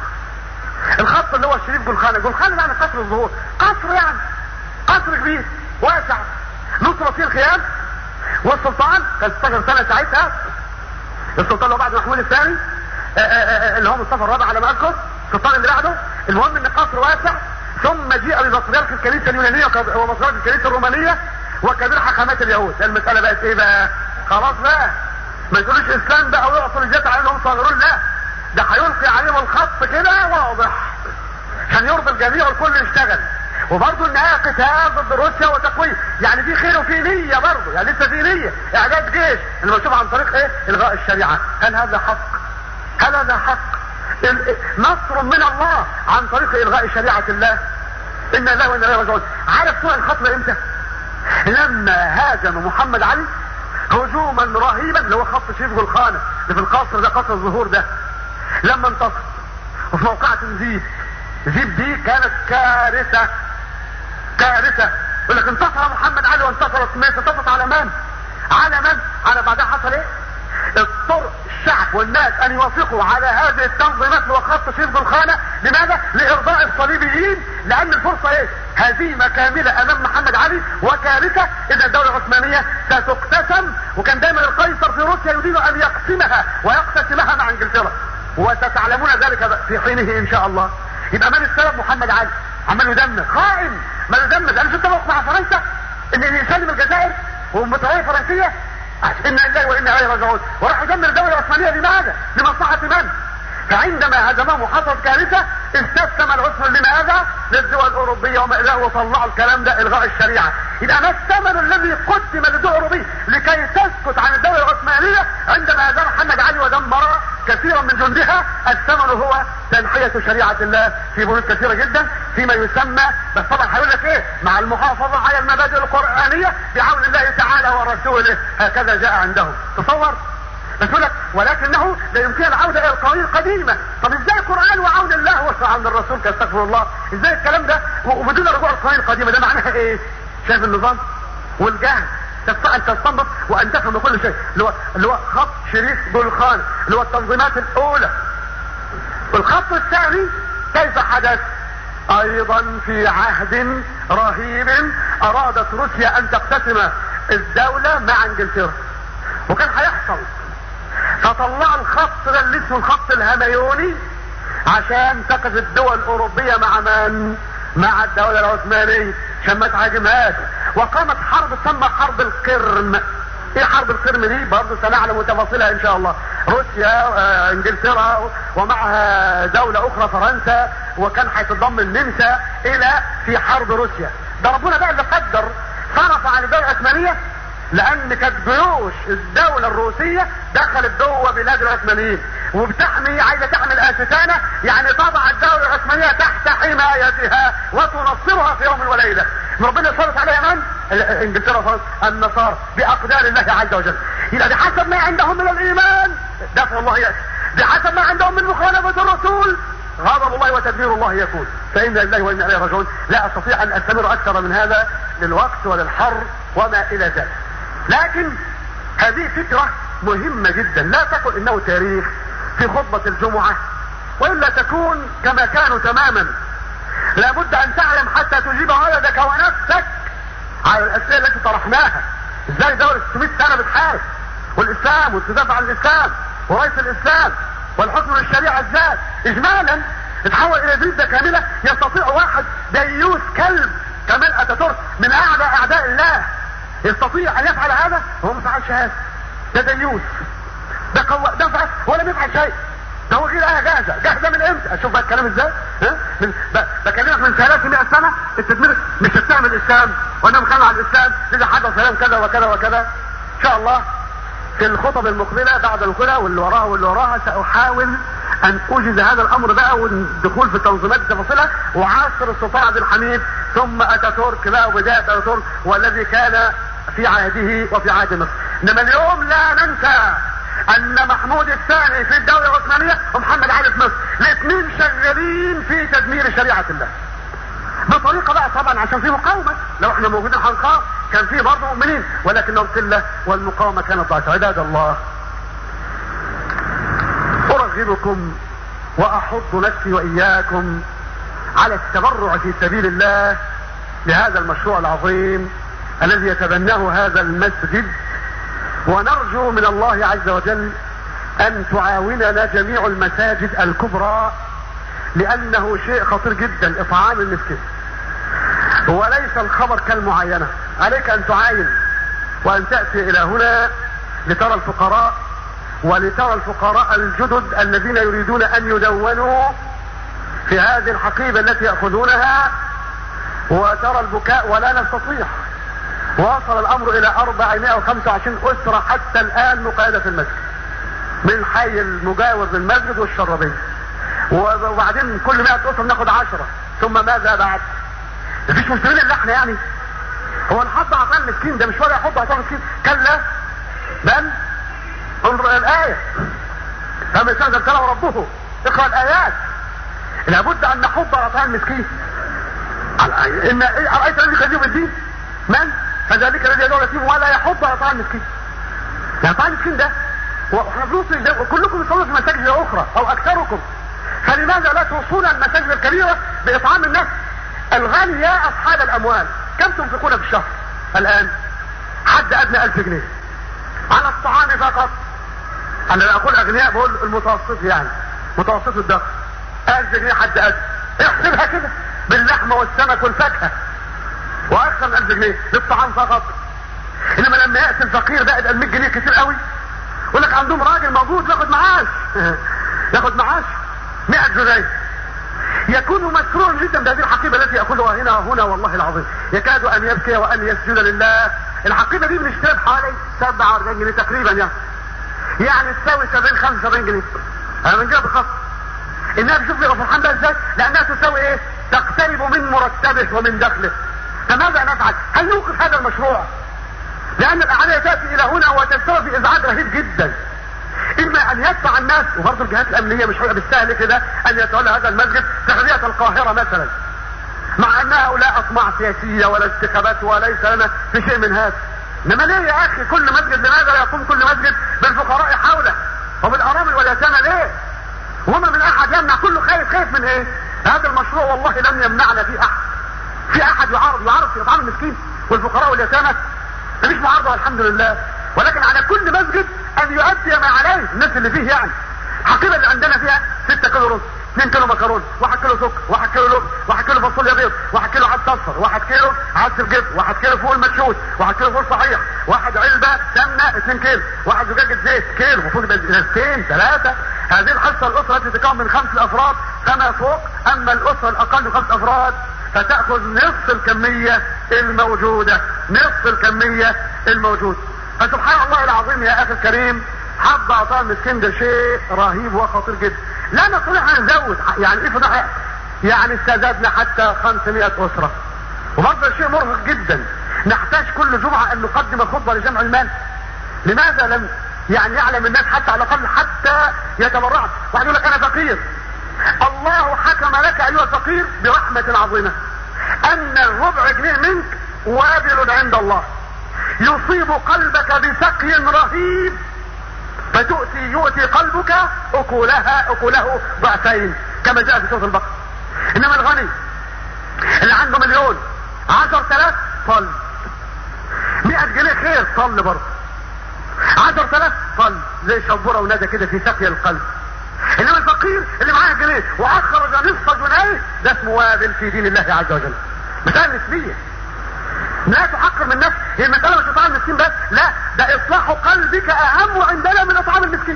الخط اللي هو الشريف جلخانة جلخانة يعني قصر الظهور قصر يعني قصر كبير واسع نصرة فيه الخيام والسلطان كان 16 سنة ساعتها السلطان اللي هو بعد محمود الثاني آه، آه، آه، اللي هو مصطفى الرابع على ما اذكر السلطان اللي بعده المهم ان قصر واسع ثم جيء ببطريرك الكنيسة اليونانية وبطريرك الكنيسة الرومانية وكبير حكمات اليهود المسألة بقت ايه بقى خلاص بقى ما تقولوش اسلام بقى ويعطوا الجات على انهم صاغرون لا ده هيلقي عليهم الخط كده واضح عشان يرضي الجميع والكل يشتغل وبرضه النهايه قتال ضد روسيا وتقويم يعني في خير وفي نيه برضه يعني لسه في نيه اعداد جيش اللي بشوف عن طريق ايه الغاء الشريعه هل هذا حق هل هذا حق نصر من الله عن طريق الغاء شريعه الله ان الله وان الله راجعون عارف سوء الخطر امتى لما هاجم محمد علي هجوما رهيبا اللي هو خط شيف الخانة اللي في القصر ده قصر الظهور ده لما انتصر وفي موقعة زيد زيد دي كانت كارثة كارثة يقول لك انتصر محمد علي وانتصرت مصر انتصرت على من؟ على من؟ على بعدها حصل ايه؟ اضطر الشعب والناس ان يوافقوا على هذه التنظيمات وخط شرب الخانة لماذا؟ لارضاء الصليبيين لان الفرصة ايه؟ هزيمة كاملة امام محمد علي وكارثة ان الدولة العثمانية ستقتسم وكان دايما القيصر في روسيا يريد ان يقسمها ويقتسمها مع انجلترا وستعلمون ذلك في حينه ان شاء الله يبقى من السبب محمد علي عمال يدمر خائن ما يدمر انا شفت مع فرنسا ان يسلم الجزائر ومتوالية فرنسية انا لله وانا اليه راجعون وراح يدمر الدوله العثمانيه لماذا؟ لمصلحه من؟ فعندما هزمهم وحصلت كارثه استسلم العثمان لماذا؟ للدول الاوروبيه وما الى وطلعوا الكلام ده الغاء الشريعه يبقى ما الثمن الذي قدم للدول الاوروبيه لكي تسكت عن الدوله العثمانيه عندما هزم محمد علي ودمر كثيرا من جندها الثمن هو تنحية شريعة الله في بنود كثيرة جدا فيما يسمى بس طبعا هيقول لك ايه مع المحافظة على المبادئ القرآنية بعون الله تعالى ورسوله هكذا جاء عندهم تصور بس يقول لك ولكنه لا يمكن العودة الى القوانين القديمة طب ازاي القرآن وعون الله وعون الرسول كاستغفر الله ازاي الكلام ده وبدون رجوع القوانين القديمة ده معناها ايه شايف النظام والجهل تستطيع ان تستنبط وان تفهم كل شيء اللي هو اللي هو خط شريف جلخان اللي هو التنظيمات الاولى والخط الثاني كيف حدث ايضا في عهد رهيب ارادت روسيا ان تقتسم الدولة مع انجلترا وكان هيحصل فطلعوا الخط ده اللي اسمه الخط الهميوني عشان تقف الدول الاوروبية مع من مع الدولة العثمانية عشان ما تهاجمهاش وقامت حرب تسمى حرب القرم ايه حرب القرم دي برضه سنعلم تفاصيلها ان شاء الله روسيا آه انجلترا ومعها دولة اخرى فرنسا وكان هيتضم النمسا الى في حرب روسيا ده ربنا بقى اللي قدر صرف عن الدولة العثمانية لان كانت جيوش الدولة الروسية دخلت جوه بلاد العثمانيين وبتحمي عايزة تحمي الاستانة يعني تضع الدولة العثمانية تحت حمايتها وتنصرها في يوم وليلة ربنا يصرف عليها من؟ انجلترا وفرنسا النصارى باقدار الله عز وجل يبقى بحسب ما عندهم من الايمان دفع الله ياتي بحسب ما عندهم من مخالفة الرسول غضب الله وتدبير الله يكون فإن لله وإنا إليه راجعون لا أستطيع أن أستمر أكثر من هذا للوقت وللحر وما إلى ذلك لكن هذه فكرة مهمة جدا لا تقل إنه تاريخ في خطبة الجمعة وإلا تكون كما كانوا تماما لابد أن تعلم حتى تجيب ولدك ونفسك على الأسئلة التي طرحناها ازاي دولة 600 سنة بتحارب والإسلام والتدافع عن الإسلام ورئيس الإسلام والحكم للشريعة ازاي إجمالا تتحول إلى جدة كاملة يستطيع واحد ديوس كلب كمال أتاتورك من أعداء أعداء الله يستطيع أن يفعل هذا هو ما فعلش هذا ده ديوس ده قوة ده فعل ولم يفعل شيء ده هو غير آية جاهزة جاهزة من امتى اشوف بقى الكلام ازاي ها من بكلمك من 300 سنة التدمير مش هتعمل الاسلام وانا مكلم عن الاسلام اذا حدث كلام كذا وكذا وكذا ان شاء الله في الخطب المقبلة بعد الكلى واللي وراها واللي وراها سأحاول أن أوجد هذا الأمر بقى والدخول في التنظيمات التفاصيلة وعصر السلطان عبد الحميد ثم أتاتورك بقى وبداية أتاتورك والذي كان في عهده وفي عهد مصر إنما اليوم لا ننسى أن محمود الثاني في الدولة العثمانية ومحمد علي في مصر الاثنين شغالين في تدمير شريعة الله بطريقة بقى طبعا عشان في مقاومة لو احنا موجودين هنقاوم كان في برضه مؤمنين ولكنهم قلة والمقاومة كانت ضعيفة عباد الله أرغبكم وأحض نفسي وإياكم على التبرع في سبيل الله لهذا المشروع العظيم الذي يتبناه هذا المسجد ونرجو من الله عز وجل أن تعاوننا جميع المساجد الكبرى لأنه شيء خطير جدا إطعام المسكين وليس الخبر كالمعاينة عليك أن تعاين وأن تأتي إلى هنا لترى الفقراء ولترى الفقراء الجدد الذين يريدون أن يدونوا في هذه الحقيبة التي يأخذونها وترى البكاء ولا نستطيع وصل الأمر إلى 425 أسرة حتى الآن مقيدة في المسجد من حي المجاور للمسجد والشرابية وبعدين كل 100 أسرة ناخد 10 ثم ماذا بعد؟ مفيش مسلمين الا احنا يعني هو الحظ عطاء المسكين ده مش ولا يحب عطاء المسكين كلا بل انظر الآية فمن شهد ابتلاه ربه اقرأ الآيات لابد أن نحب عطاء المسكين إن أرأيت الذي يكذب الدين من؟ فذلك الذي يدعو اليتيم ولا يحب عطاء المسكين عطاء المسكين ده واحنا فلوس كلكم يصلوا في مساجد أخرى أو أكثركم فلماذا لا توصون المساجد الكبيرة بإطعام الناس الغني يا أصحاب الأموال كم تنفقون في الشهر الآن حد أدنى ألف جنيه على الطعام فقط أنا لا أقول أغنياء بقول المتوسط يعني متوسط الدخل ألف جنيه حد أدنى احسبها كده باللحمة والسمك والفاكهة وأكثر من ألف جنيه للطعام فقط إنما لما يأتي الفقير بقى ال 100 جنيه كتير قوي يقول لك عندهم راجل موجود ياخد معاش ياخد معاش 100 جنيه يكون مسرورا جدا بهذه الحقيبه التي ياخذها هنا وهنا والله العظيم يكاد ان يبكي وان يسجد لله الحقيبه دي بنشتريها بحوالي 47 جنيه تقريبا يعني يعني تساوي 70 75 جنيه انا من جهه الخاص انها بشوف لي فرحان بها ازاي لانها تساوي ايه تقترب من مرتبه ومن دخله فماذا نفعل هل نوقف هذا المشروع لان الاعداء تاتي الى هنا وتسبب في ازعاج رهيب جدا اما ان يدفع الناس وبرضه الجهات الامنيه مش هيبقى بالسهل كده ان يتولى هذا المسجد تغذيه القاهره مثلا مع ان هؤلاء اطماع سياسيه ولا انتخابات وليس لنا في شيء من هذا انما ليه يا اخي كل مسجد لماذا لا يقوم كل مسجد بالفقراء حوله وبالارامل واليتامى ليه وما من احد يمنع كله خايف خايف من ايه هذا المشروع والله لم يمنعنا فيه احد في احد يعارض يعارض في اطعام المسكين والفقراء واليتامى مفيش معارضه الحمد لله ولكن على كل مسجد ان يؤدي ما عليه الناس اللي فيه يعني الحقيبه اللي عندنا فيها 6 كيلو رز 2 كيلو مكرونه 1 كيلو سكر 1 كيلو لب 1 كيلو فاصوليا بيض 1 كيلو عدس اصفر 1 كيلو عدس الجبن 1 كيلو فول مدشوش 1 كيلو فول صحيح 1 علبه سمنه 2 كيلو 1 زجاجه زيت كيلو المفروض يبقى ازازتين ثلاثه هذه الحصه الاسره التي تتكون من خمس افراد فما فوق اما الاسره الاقل من خمس افراد فتاخذ نصف الكميه الموجوده نصف الكميه الموجوده فسبحان الله العظيم يا اخي الكريم حب عطاء المسكين ده شيء رهيب وخطير جدا لا نستطيع ان نزود يعني ايه فضح يعني استزادنا حتى 500 اسره وبرضه شيء مرهق جدا نحتاج كل جمعه ان نقدم خطبه لجمع المال لماذا لم يعني يعلم الناس حتى على الاقل حتى يتبرعوا واحد يقول لك انا فقير الله حكم لك ايها الفقير برحمه عظيمه ان الربع جنيه منك وابل عند الله يصيب قلبك بسقي رهيب فتؤتي يؤتي قلبك اكلها اكله ضعفين كما جاء في سوره البقره انما الغني اللي عنده مليون عشر تلاف طل مئة جنيه خير طل برضه عشر تلاف طل زي شبورة وندى كده في سقي القلب انما الفقير اللي معاه جنيه واخرج نصف جنيه ده اسمه وابل في دين الله عز وجل مسألة نسبية لا تحقر من نفسك هي المسألة مش اطعام المسكين بس لا ده اصلاح قلبك اهم عندنا من اطعام المسكين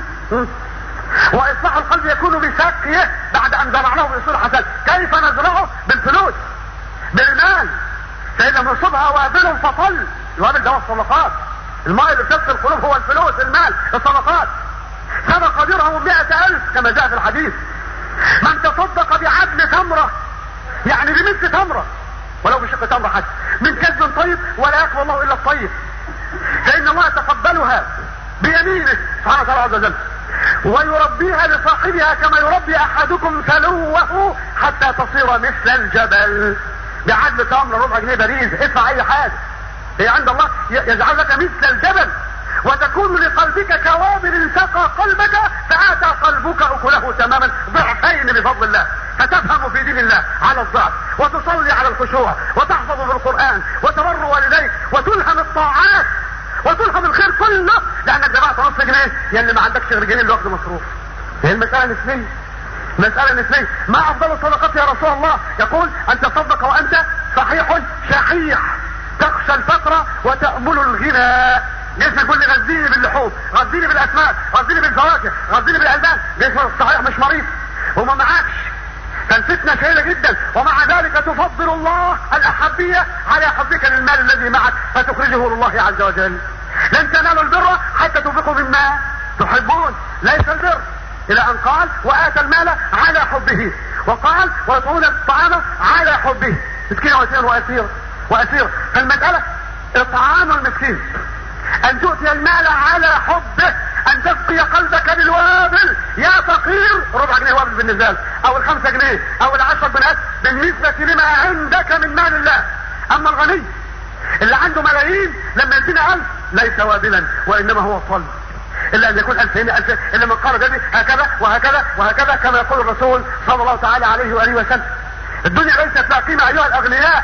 واصلاح القلب يكون بسقيه بعد ان زرعناه باصول حسن كيف نزرعه بالفلوس بالمال فاذا نصبها وابل فطل الوابل ده الصدقات الماء اللي بتغسل القلوب هو الفلوس المال الصدقات سبق درهم مئة ألف كما جاء في الحديث من تصدق بعدل تمرة يعني بمثل تمرة ولو بشق تمرة حتى من كذب طيب ولا يقبل الله إلا الطيب فإن الله يتقبلها بيمينه سبحانه وتعالى عز وجل ويربيها لصاحبها كما يربي احدكم فلوه حتى تصير مثل الجبل بعدل تمر ربع جنيه باريز ادفع اي حاجه هي عند الله يجعل لك مثل الجبل وتكون لقلبك كوابل سقى قلبك فاتى قلبك اكله تماما ضعفين بفضل الله فتفهم في دين الله على الضعف وتصلي على الخشوع وتحفظ بالقران وتبر والديك وتلهم الطاعات وتلهم الخير كله لانك جمعت نص جنيه يعني ما عندكش غير جنيه اللي واخده مصروف هي المساله نسبيه مسألة نسبية ما أفضل الصدقات يا رسول الله يقول أن تصدق وأنت صحيح شحيح تخشى الفقر وتأمل الغنى جسمك يقول لي غذيني باللحوم غذيني بالأسماك غذيني بالفواكه غذيني بالألبان جسمك صحيح مش مريض وما معكش فالفتنة شهيرة جدا ومع ذلك تفضل الله الأحبية على حبك للمال الذي معك فتخرجه لله عز وجل لن تنالوا البر حتى تنفقوا مما تحبون ليس البر الى ان قال واتى المال على حبه وقال ويطعون الطعام على حبه مسكين واسير واسير واسير فالمسألة اطعام المسكين ان تؤتي المال على حبه ان تسقي قلبك بالوابل يا فقير ربع جنيه وابل بالنزال او الخمسة جنيه او العشرة جنيهات بالنسبة لما عندك من مال الله اما الغني اللي عنده ملايين لما يدينا الف ليس وابلا وانما هو صلب الا ان يكون الفين الفين الا من قال ذلك هكذا وهكذا وهكذا كما يقول الرسول صلى الله تعالى عليه واله وسلم الدنيا ليست لها قيمه ايها الاغنياء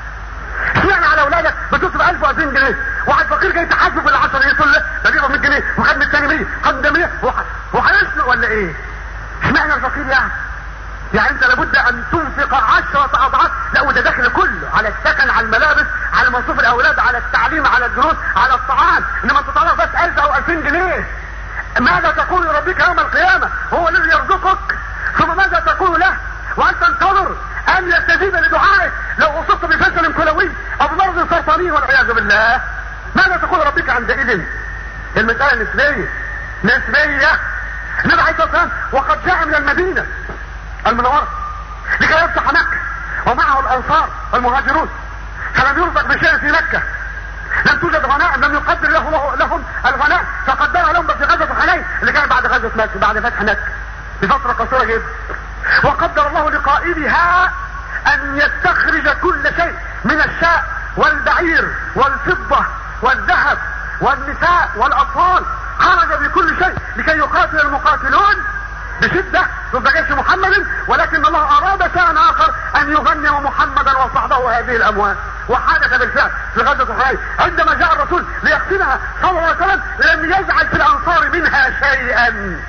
اشمعنى على اولادك بتصرف 1000 و2000 جنيه واحد فقير جاي تحاسبه بال 10 جنيه تقول له ده بيقبض 100 جنيه وخد من الثاني 100 خد ده 100 وهيسلق ولا ايه؟ اشمعنى الفقير يعني؟ يعني انت لابد ان تنفق عشرة اضعاف لا وده داخل كله على السكن على الملابس على مصروف الاولاد على التعليم على الدروس على الطعام انما تطلع بس 1000 او 2000 جنيه ماذا تقول لربك يوم القيامة هو الذي يرزقك ثم ماذا تقول له وانت تنتظر ان يستجيب لدعائك لو اصبت بفشل كلوي او بمرض سرطاني والعياذ بالله ماذا تقول ربك عندئذ المسألة نسبية نسبية النبي عليه الصلاة والسلام وقد جاء من المدينة المنورة لكي يفتح مكة ومعه الانصار والمهاجرون فلم يرزق بشيء في مكة لم توجد غنائم لم يقدر له لهم الغنائم فقدرها لهم في غزوة حنين اللي كانت بعد غزوة مكة بعد فتح مكة بفترة قصيرة جدا وقدر الله لقائدها ان يستخرج كل شيء من الشاء والبعير والفضة والذهب والنساء والاطفال خرج بكل شيء لكي يقاتل المقاتلون بشدة ضد جيش محمد ولكن الله اراد شيئا اخر ان يغنم محمدا وصحبه هذه الاموال وحدث بالفعل في غزوة حنين عندما جاء الرسول ليقتلها صلى الله عليه وسلم لم يجعل في الانصار منها شيئا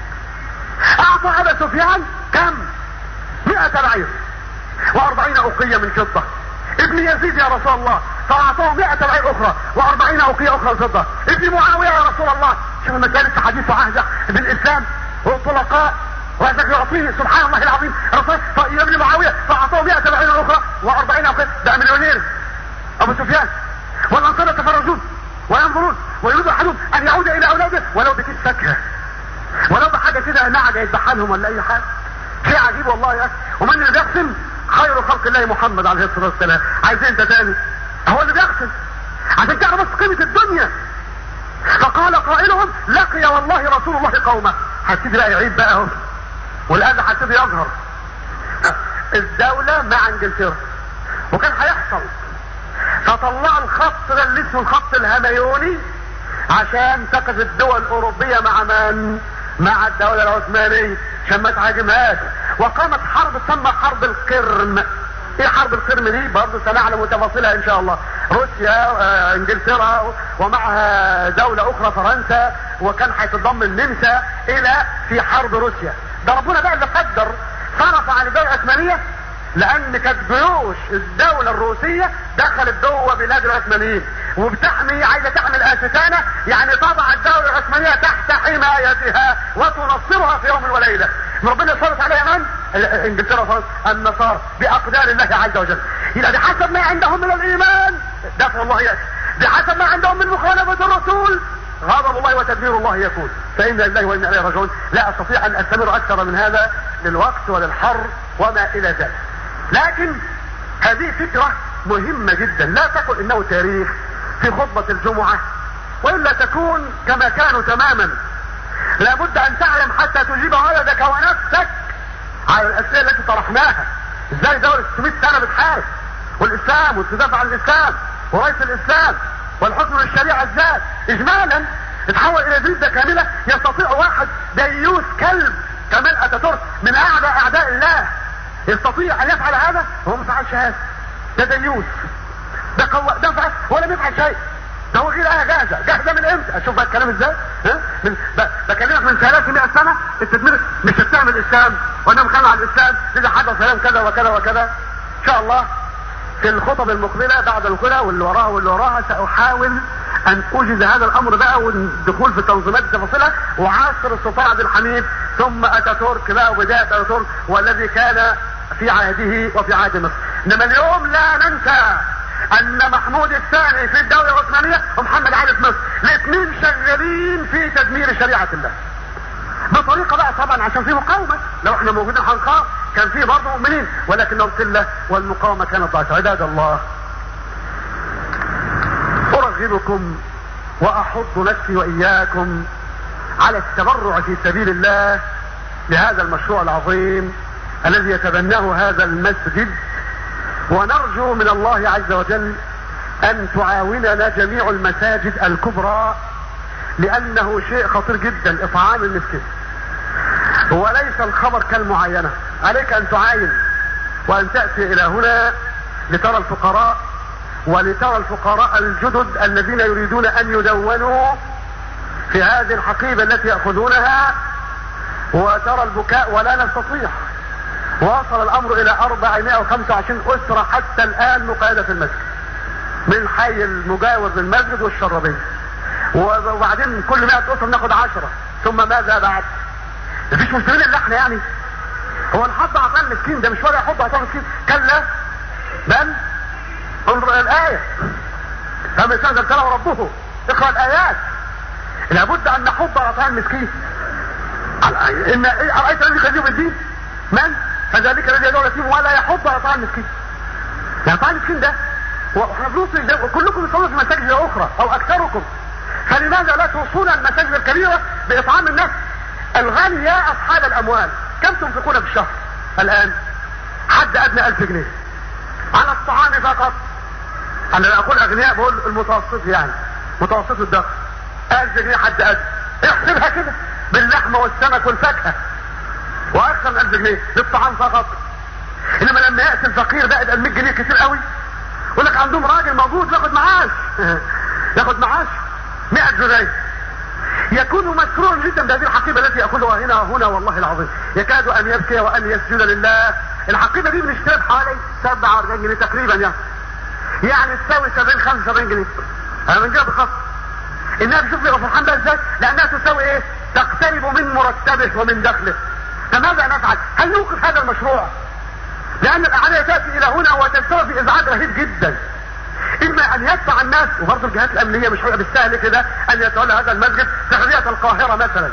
اعطى ابا سفيان كم مئة بعير واربعين اوقية من فضة ابن يزيد يا رسول الله فاعطاه مئة بعير اخرى واربعين اوقية اخرى فضة ابن معاوية يا رسول الله شوف المكان في حديث عهد بالاسلام والطلقاء وهذا يعطيه سبحان الله العظيم رسول ابن معاوية فاعطاه مئة بعير اخرى واربعين اوقية ده مليونير ابو سفيان والانصار يتفرجون وينظرون ويريد احدهم ان يعود الى اولاده ولو بكيس فاكهه ولو بحاجه كده نعجه يذبحها لهم ولا اي حاجه شيء عجيب والله يا اخي ومن اللي بيقسم خير خلق الله محمد عليه الصلاه والسلام عايز انت تاني هو اللي بيقسم عشان تعرف بس قيمه الدنيا فقال قائلهم لقي والله رسول الله قومه هتبتدي بقى يعيد بقى اهو والاذى هتبتدي يظهر الدولة مع انجلترا وكان هيحصل فطلع الخط ده اللي اسمه الخط الهميوني عشان تقف الدول الاوروبية مع من مع الدولة العثمانية عشان ما تهاجمهاش وقامت حرب تسمى حرب القرم ايه حرب القرم دي برضه سنعلم تفاصيلها ان شاء الله روسيا آه، انجلترا ومعها دولة اخرى فرنسا وكان هيتضم النمسا الى في حرب روسيا ده ربنا بقى اللي قدر صرف عن الدولة العثمانية لان كانت جيوش الدولة الروسية دخلت جوه بلاد العثمانيين وبتحمي عايزة تحمي الاستانة يعني تضع الدولة العثمانية تحت حمايتها وتنصرها في يوم وليلة ربنا صرف عليها من؟ انجلترا وفرنسا النصارى باقدار الله عز وجل يبقى بحسب ما عندهم من الايمان دفع الله يأتي بحسب ما عندهم من مخالفة الرسول غضب الله وتدبير الله يكون فإنا لله وإنا إليه راجعون لا أستطيع أن أستمر أكثر من هذا للوقت وللحر وما إلى ذلك لكن هذه فكرة مهمة جدا لا تقل إنه تاريخ في خطبة الجمعة وإلا تكون كما كانوا تماما لابد أن تعلم حتى تجيب ولدك ونفسك على الأسئلة التي طرحناها ازاي دولة 600 سنة بتحارب والإسلام وتدافع عن الإسلام ورئيس الإسلام والحكم للشريعة ازاي اجمالا تتحول الى جلدة كاملة يستطيع واحد ديوس كلب كمال اتاتورك من اعدى اعداء الله يستطيع ان يفعل هذا هو ما فعلش هذا ده ديوس ده قوة ده فعل ولم يفعل شيء ده هو غير ايه جاهزة جاهزة من امتى اشوف بقى الكلام ازاي ها من بكلمك من 300 سنة التدمير مش تتهم الاسلام وانا مخلع على الاسلام اذا حدث كلام كذا وكذا وكذا ان شاء الله في الخطب المقبلة بعد الكلى واللي وراها واللي وراها سأحاول أن أوجد هذا الأمر بقى والدخول في تنظيمات تفاصيلها وعصر السلطان عبد الحميد ثم أتاتورك بقى وبداية أتاتورك والذي كان في عهده وفي عهد مصر إنما اليوم لا ننسى أن محمود الثاني في الدولة العثمانية ومحمد علي في مصر الاثنين شغالين في تدمير شريعة الله بطريقة بقى طبعا عشان في مقاومة لو احنا موجودين هنقاوم كان في برضه مؤمنين ولكنهم قلة والمقاومة كانت ضعيفة عباد الله أرغبكم وأحض نفسي وإياكم على التبرع في سبيل الله لهذا المشروع العظيم الذي يتبناه هذا المسجد ونرجو من الله عز وجل أن تعاوننا جميع المساجد الكبرى لأنه شيء خطير جدا إطعام المسكين وليس الخبر كالمعاينة عليك ان تعاين وان تأتي الى هنا لترى الفقراء ولترى الفقراء الجدد الذين يريدون ان يدونوا في هذه الحقيبة التي يأخذونها وترى البكاء ولا نستطيع وصل الامر الى 425 اسرة حتى الان مقيدة في المسجد من حي المجاور للمسجد والشرابية وبعدين كل 100 اسرة ناخد 10 ثم ماذا بعد مفيش مسلمين الا احنا يعني هو نحط عطاء المسكين ده مش ولا يحط عطاء المسكين كلا بل انظر الايه فمن استنزل كلام ربه اقرا الايات لابد ان نحط عطاء المسكين ان ارايت الذي يخرجه بالدين من فذلك الذي يدعو اليتيم ولا يحض عطاء المسكين عطاء المسكين ده واحنا فلوس كلكم يصلوا في مساجد اخرى او اكثركم فلماذا لا توصون المساجد الكبيره باطعام الناس الغني يا اصحاب الاموال كم تنفقون في الشهر الان حد ادنى الف جنيه على الطعام فقط انا لا اقول اغنياء بقول المتوسط يعني متوسط الدخل الف جنيه حد ادنى احسبها كده باللحمه والسمك والفاكهه واكثر من الف جنيه للطعام فقط انما لما ياتي الفقير بقى يبقى 100 جنيه كتير قوي يقول لك عندهم راجل موجود ياخد معاش ياخد معاش 100 جنيه يكون مسرورا جدا بهذه الحقيبة التي يأخذها هنا وهنا والله العظيم يكاد أن يبكي وأن يسجد لله الحقيبة دي بنشتريها بحوالي 47 جنيه تقريبا يعني يعني تساوي 70 75 جنيه أنا من جهة بخص إنها بشوف لي فرحان بها إزاي لأنها تساوي إيه تقترب من مرتبه ومن دخله فماذا نفعل هل نوقف هذا المشروع لأن الأعداء تأتي إلى هنا وتنتهي بإزعاج رهيب جدا اما ان يدفع الناس وبرضه الجهات الامنيه مش هيبقى بالسهل كده ان يتولى هذا المسجد تغذيه القاهره مثلا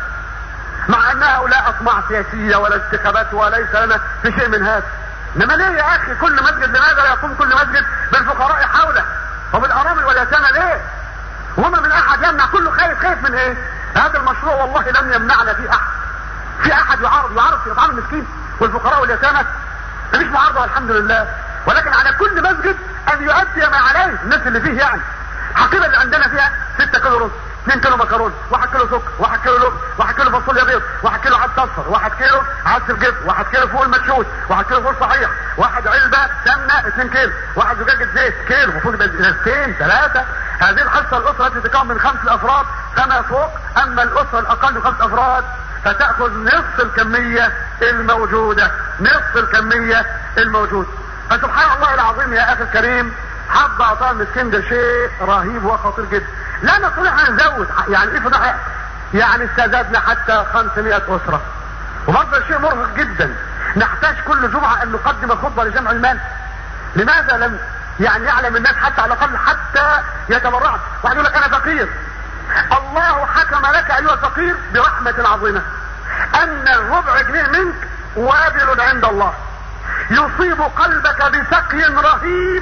مع ان هؤلاء اطماع سياسيه ولا انتخابات وليس لنا في شيء من هذا انما ليه يا اخي كل مسجد لماذا لا يقوم كل مسجد بالفقراء حوله وبالارامل واليتامى ليه وما من احد يمنع كله خايف خايف من ايه هذا المشروع والله لم يمنعنا فيه احد في احد يعارض يعارض في اطعام المسكين والفقراء واليتامى مفيش معارضه الحمد لله ولكن على كل مسجد ان يؤدي ما عليه الناس اللي فيه يعني الحقيبه اللي عندنا فيها 6 كيلو رز 2 كيلو مكرونه 1 كيلو سكر 1 كيلو لب 1 كيلو فاصوليا بيض 1 كيلو عدس اصفر 1 كيلو عدس بجبن 1 كيلو فول مدشوش 1 كيلو فول صحيح 1 علبه سمنه 2 كيلو 1 زجاجه زيت كيلو المفروض يبقى ازازتين ثلاثه هذه الحصه الاسره التي تتكون من خمس افراد فما فوق اما الاسره الاقل من خمس افراد فتاخذ نصف الكميه الموجوده نصف الكميه الموجوده فسبحان الله العظيم يا اخي الكريم حب عطاء المسكين ده شيء رهيب وخطير جدا لا نستطيع ان نزود يعني افرض يعني استزادنا حتى 500 اسره وبرضه شيء مرهق جدا نحتاج كل جمعه ان نقدم خطبه لجمع المال لماذا لم يعني يعلم الناس حتى على الاقل حتى يتبرعوا واحد يقول لك انا فقير الله حكم لك ايها الفقير برحمة عظيمة ان الربع جنيه منك وابل عند الله يصيب قلبك بسقي رهيب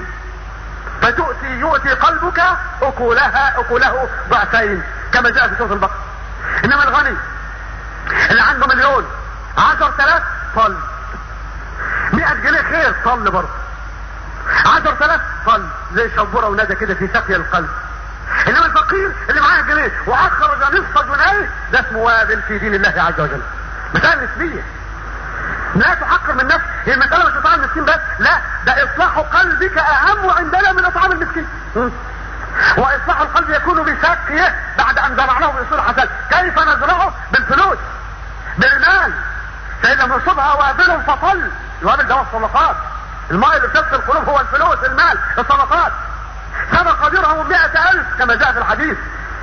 فتؤتي يؤتي قلبك اكلها اكله ضعفين كما جاء في سوره البقره انما الغني اللي عنده مليون عشر تلاف صل مئة جنيه خير صل برضه عشر تلاف صل زي شبورة وندى كده في سقي القلب انما الفقير اللي معاه جنيه واخرج نصف جنيه ده اسمه وابل في دين الله عز وجل مسألة نسبية لا تحقر من نفسك هي المسألة مش اطعام المسكين بس لا ده اصلاح قلبك اهم عندنا من اطعام المسكين واصلاح القلب يكون بسقيه بعد ان زرعناه باصول حسن كيف نزرعه بالفلوس بالمال فان لم يصبها وابل فطل الوابل ده هو الصدقات الماء اللي بتغسل القلوب هو الفلوس المال الصدقات سبق درهم مئة ألف كما جاء في الحديث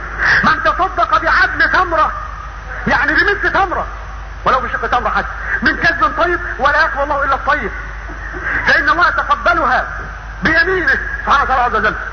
من تصدق بعدل تمرة يعني بمثل تمرة ولو بشق تمرة حتى من كذب طيب ولا يقبل الله إلا الطيب فإن الله يتقبلها بيمينه سبحانه وتعالى عز وجل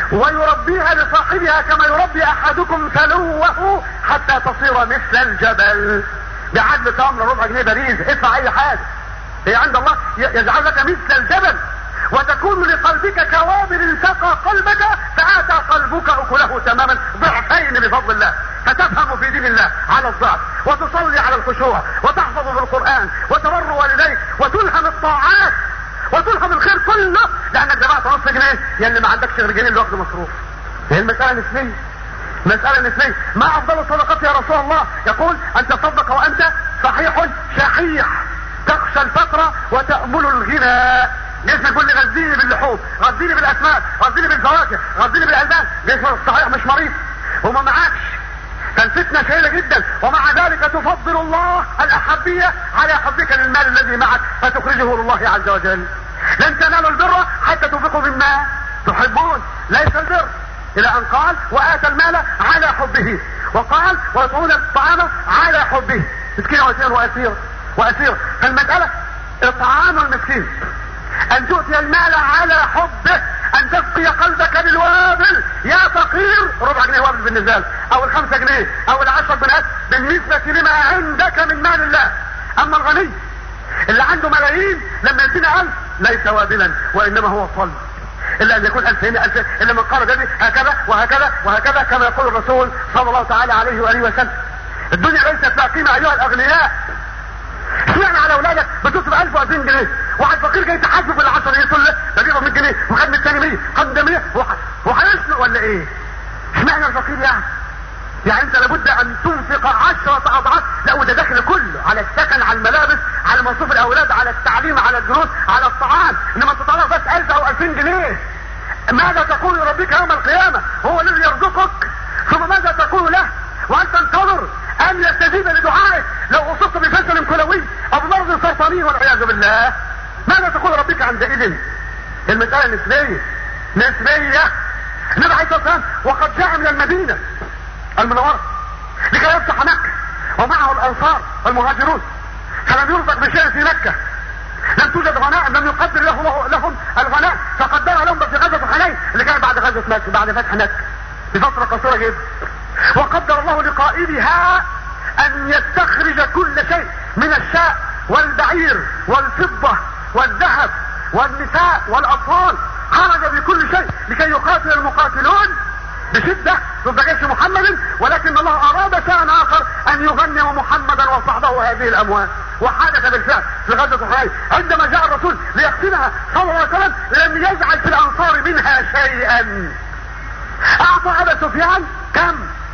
ويربيها لصاحبها كما يربي أحدكم فلوه حتى تصير مثل الجبل بعدل تمرة ربع جنيه بريز ادفع أي حاجة هي عند الله يجعل لك مثل الجبل وتكون لقلبك كوابل سقى قلبك فآتى قلبك أكله تماما ضعفين بفضل الله فتفهم في دين الله على الضعف وتصلي على الخشوع وتحفظ بالقرآن وتبر والديك وتلهم الطاعات وتلهم الخير كله لأنك دفعت نص جنيه يعني ما عندكش غير جنيه اللي واخده مصروف هي المسألة نسبية مسألة نسبية ما أفضل الصدقات يا رسول الله يقول أن تصدق وأنت صحيح شحيح تخشى الفقر وتأمل الغنى جسمك كل غذيني باللحوم غذيني بالاسماك غذيني بالفواكه غذيني بالالبان جسمك صحيح مش مريض وما معكش فالفتنة شهيرة جدا ومع ذلك تفضل الله الأحبية على حبك للمال الذي معك فتخرجه لله عز وجل لن تنالوا البر حتى تنفقوا مما تحبون ليس البر إلى أن قال وآتى المال على حبه وقال ويطعون الطعام على حبه مسكين وأسير وأسير وأسير فالمسألة إطعام المسكين ان تؤتي المال على حبه ان تسقي قلبك بالوابل يا فقير ربع جنيه وابل بالنزال او الخمسة جنيه او العشر جنيهات بالنسبة لما عندك من مال الله اما الغني اللي عنده ملايين لما يدينا الف ليس وابلا وانما هو صلب الا ان يكون الفين الفين الا من قال ذلك هكذا وهكذا وهكذا كما يقول الرسول صلى الله تعالى عليه واله وسلم الدنيا ليست لها قيمه ايها الاغنياء اشمعنى على اولادك بتصرف 1000 و2000 جنيه واحد فقير جاي تحاسبه في العشر يقول له ده بيقبض 100 جنيه وخد من الثاني 100 خد ده 100 وهيسلق ولا ايه؟ اشمعنى الفقير يعني؟ يعني انت لابد ان تنفق عشرة اضعاف لا وده داخل كله على السكن على الملابس على مصروف الاولاد على التعليم على الدروس على الطعام انما تطلع بس 1000 او 2000 جنيه ماذا تقول لربك يوم القيامة هو الذي يرزقك ثم ماذا تقول له وانت تنتظر ان يستجيب لدعائك لو اصبت بفشل كلوي او بمرض سرطاني والعياذ بالله ماذا تقول ربك عندئذ المسألة نسبية نسبية النبي عليه الصلاة والسلام وقد جاء من المدينة المنورة لكي يفتح مكة ومعه الانصار والمهاجرون فلم يرزق بشيء في مكة لم توجد غناء لم يقدر له لهم الغناء فقدرها لهم في غزوة حنين اللي كانت بعد غزوة مكة بعد فتح مكة بفترة قصيرة جدا وقدر الله لقائدها ان يستخرج كل شيء من الشاء والبعير والفضة والذهب والنساء والاطفال خرج بكل شيء لكي يقاتل المقاتلون بشدة ضد جيش محمد ولكن الله اراد شيئا اخر ان يغنم محمدا وصحبه هذه الاموال وحدث بالفعل في غزوة حنين عندما جاء الرسول ليقتلها صلى الله عليه وسلم لم يجعل في الانصار منها شيئا اعطى ابا سفيان كم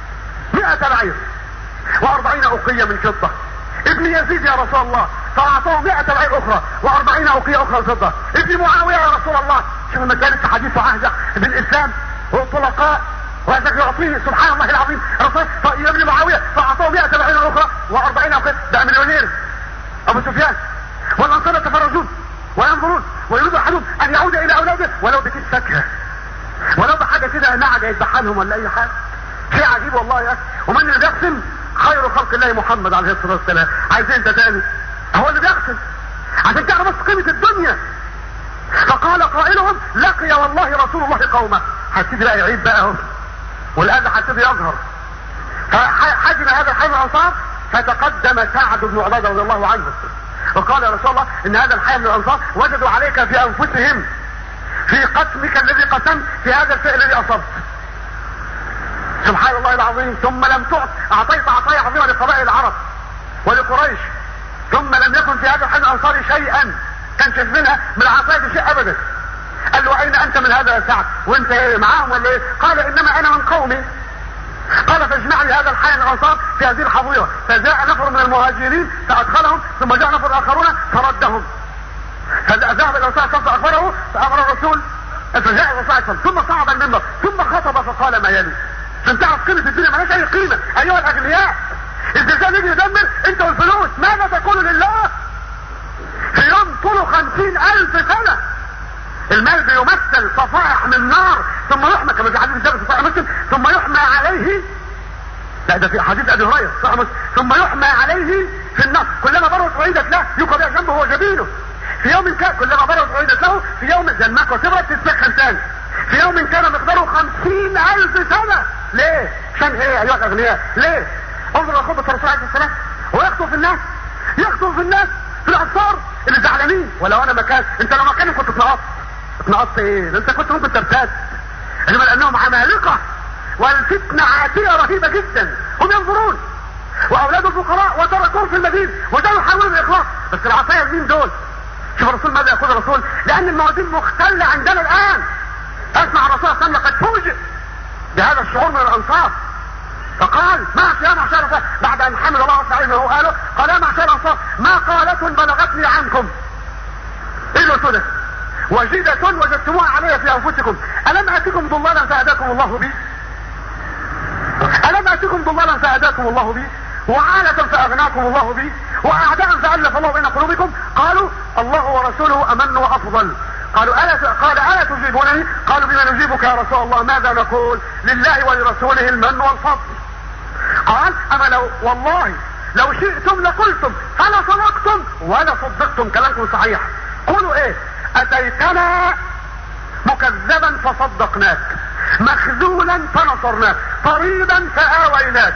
مئة بعير واربعين اوقية من فضة ابن يزيد يا رسول الله فاعطاه مئة بعير اخرى واربعين اوقية اخرى من فضة ابن معاوية يا رسول الله شوف المسألة حديث عهد بالاسلام والطلقاء وهذا يعطيه سبحان الله العظيم رسول ابن معاوية فاعطاه مئة بعير اخرى واربعين اوقية ده مليونير ابو سفيان والانصار يتفرجون وينظرون ويريد احدهم ان يعود الى اولاده ولو بكيس فاكهه ولو بحاجه كده نعجه يذبحانهم ولا اي حاجه شيء عجيب والله يا اخي ومن اللي بيقسم خير خلق الله محمد عليه الصلاه والسلام عايز انت تاني هو اللي بيقسم عشان تعرف بس قيمه الدنيا فقال قائلهم لقي والله رسول الله قومه هتيجي بقى يعيد بقى اهو والاذى هتبتدي يظهر فحجم هذا الحي من الانصار فتقدم سعد بن عباده رضي الله عنه وقال يا رسول الله ان هذا الحي من الانصار وجدوا عليك في انفسهم في قسمك الذي قسمت في هذا الفعل الذي اصبت سبحان الله العظيم ثم لم تعط اعطيت عطايا عظيمه لقبائل العرب ولقريش ثم لم يكن في هذا الحي من الانصار شيئا كان شايف منها من العطايا شيء ابدا قال له اين انت من هذا يا سعد وانت ايه معاهم ولا ايه قال انما انا من قومي قال فاجمع لي هذا الحي من الانصار في هذه الحظيره فجاء نفر من المهاجرين فادخلهم ثم جاء نفر اخرون فردهم فذهب الانصار صف اخبره فامر الرسول فجاء الرسول صلى ثم صعد المنبر ثم خطب فقال ما يلي عشان تعرف قيمه الدنيا مالهاش اي قيمه ايها الاغنياء الزلزال يجي يدمر انت والفلوس ماذا تقول لله في يوم طوله خمسين الف سنه المال بيمثل صفائح من نار ثم يحمى كما في حديث جابر صحيح مسلم ثم يحمى عليه لا ده في حديث ابي هريره صحيح مسلم ثم يحمى عليه في النار كلما برد عيدت له يوقع بها جنبه هو جبينه في يوم كان كلما برد عيدت له في يوم جنك وتبرد تتسخن تاني في يوم كان مقداره خمسين الف سنه ليه؟ عشان ايه ايها الاغنياء؟ ليه؟ انظر خطبه الرسول عليه السلام ويخطب في الناس يخطب في الناس في الانصار اللي زعلانين ولو انا مكان انت لو مكاني كنت اتنقصت اتنقصت ايه؟ ده انت كنت ممكن ترتاد انما لانهم عمالقه والفتنه عاتيه رهيبه جدا هم ينظرون واولاد الفقراء وتركوهم في المدينه وجاءوا يحاولوا الاخلاص بس العصايه مين دول؟ شوف الرسول ماذا يقول الرسول؟ لان الموازين مختله عندنا الان اسمع الرسول صلى الله عليه وسلم لقد فوجئ بهذا الشعور من الانصار فقال ما يا معشر الانصار بعد ان حمد الله عليه وهو قاله قال يا معشر الانصار ما قالة بلغتني عنكم ايه الرسول ده؟ وجدة وجدتموها علي في انفسكم الم اتكم ضلالا فهداكم الله بي الم اتكم ضلالا فهداكم الله بي وعالة فاغناكم الله بي واعداء فالف الله بين قلوبكم قالوا الله ورسوله امن وافضل قالوا ألا قال ألا تجيبونني قالوا بما نجيبك يا رسول الله ماذا نقول لله ولرسوله المن والفضل قال أما لو والله لو شئتم لقلتم فلا صدقتم ولا صدقتم كلامكم صحيح قولوا ايه اتيتنا مكذبا فصدقناك مخذولا فنصرناك طريدا فآويناك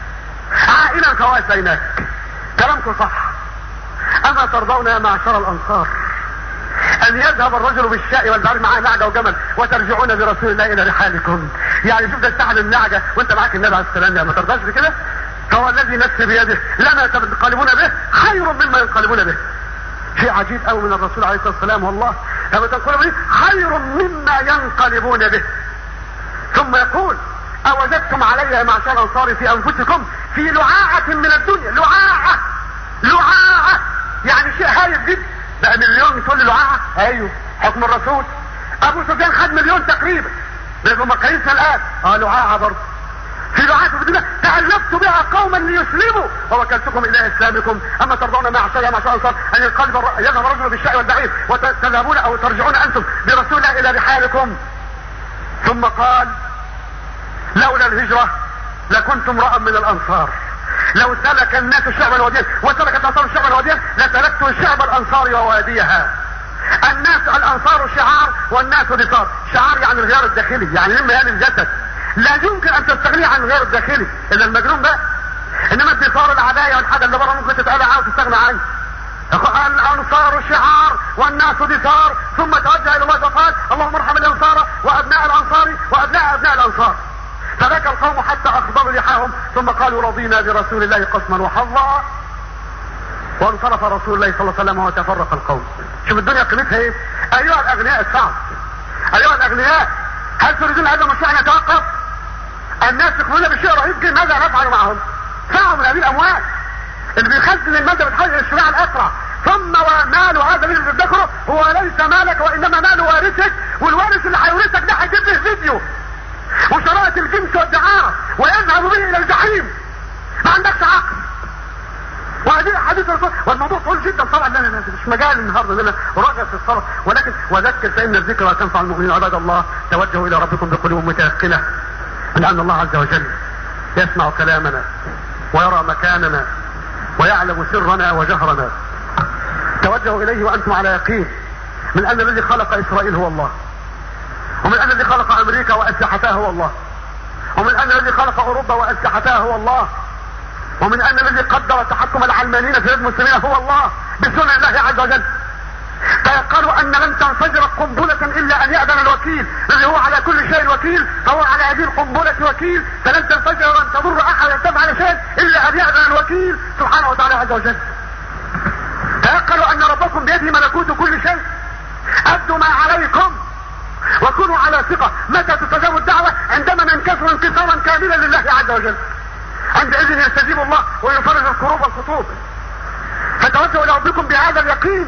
عائلا فواسيناك كلامكم صح اما ترضون يا معشر الانصار ان يذهب الرجل بالشاء والبعير معاه نعجة وجمل وترجعون برسول الله الى رحالكم يعني شوف ده استحل النعجة وانت معاك النبي عليه السلام يا ما ترضاش بكده فهو الذي نفسي بيده لما تنقلبون به خير مما ينقلبون به شيء عجيب قوي من الرسول عليه الصلاه والسلام والله لما تنقلبون به خير مما ينقلبون به ثم يقول اوجدتم علي يا معشر الانصار في انفسكم في لعاعة من الدنيا لعاعة لعاعة يعني شيء هايف جدا بقى مليون تقول لي لعاعة ايوه حكم الرسول ابو سفيان خد مليون تقريبا بيبقوا مقاييسنا الان اه لعاعة برضه في لعاعة في الدنيا تألفت بها قوما ليسلموا ووكلتكم الى اسلامكم اما ترضون مع شيء مع شيء ان ينقلب يذهب رجل بالشاء والبعير وتذهبون او ترجعون انتم برسول الله الى رحالكم ثم قال لولا الهجرة لكنت امرأ من الانصار لو سلك الناس شعبا واديا وسلكت الانصار شعبا واديا لسلكت شعب الانصار وواديها الناس الانصار شعار والناس دثار شعار يعني الغيار الداخلي يعني مما يعني الجسد لا يمكن ان تستغني عن الغيار الداخلي الا المجنون بقى انما الدثار العباية والحاجة اللي بره ممكن تتقلع عنه وتستغنى عنه الانصار شعار والناس دثار ثم توجه الى الله فقال اللهم ارحم الانصار وابناء الانصار وابناء ابناء الانصار فبكى القوم حتى اخضروا لحاهم ثم قالوا رضينا برسول الله قسما وحظا وانصرف رسول الله صلى الله عليه وسلم وتفرق القوم شوف الدنيا قيمتها ايه ايها الاغنياء الصعب ايها الاغنياء هل تريدون هذا المشروع ان يتوقف الناس يقولون بشيء رهيب جدا ماذا نفعل معهم ساعة من هذه الاموال اللي بيخزن المادة بتحول الى الشراع الاسرع ثم ومال هذا اللي بتذكره هو ليس مالك وانما مال وارثك والوارث اللي هيورثك ده هيجيب له فيديو وشرائط الجنس والدعارة ويذهب به الى الجحيم ما عندكش عقل وهذه حديث الرسول والموضوع طويل جدا طبعا لا لا مش مجال النهارده ان انا ارغب في الصلاه ولكن وذكر فان الذكرى تنفع المؤمنين عباد الله توجهوا الى ربكم بقلوب متيقنه لان الله عز وجل يسمع كلامنا ويرى مكاننا ويعلم سرنا وجهرنا توجهوا اليه وانتم على يقين من ان الذي خلق اسرائيل هو الله ومن ان الذي خلق امريكا واسلحتها هو الله ومن ان الذي خلق اوروبا واسلحتها هو الله ومن ان الذي قدر تحكم العلمانيين في بلاد المسلمين هو الله بسنة الله عز وجل فيقالوا ان لن تنفجر قنبلة الا ان يأذن الوكيل الذي هو على كل شيء وكيل فهو على هذه القنبلة وكيل فلن تنفجر ولن تضر احدا تفعل شيء الا ان يأذن الوكيل سبحانه وتعالى عز وجل فيقالوا ان ربكم بيده ملكوت كل شيء ادوا ما عليكم وكونوا على ثقة متى تستجاب الدعوة عندما ننكسر انكسارا كاملا لله عز وجل عندئذ يستجيب الله ويفرج الكروب والخطوب فتوجهوا الى ربكم بهذا اليقين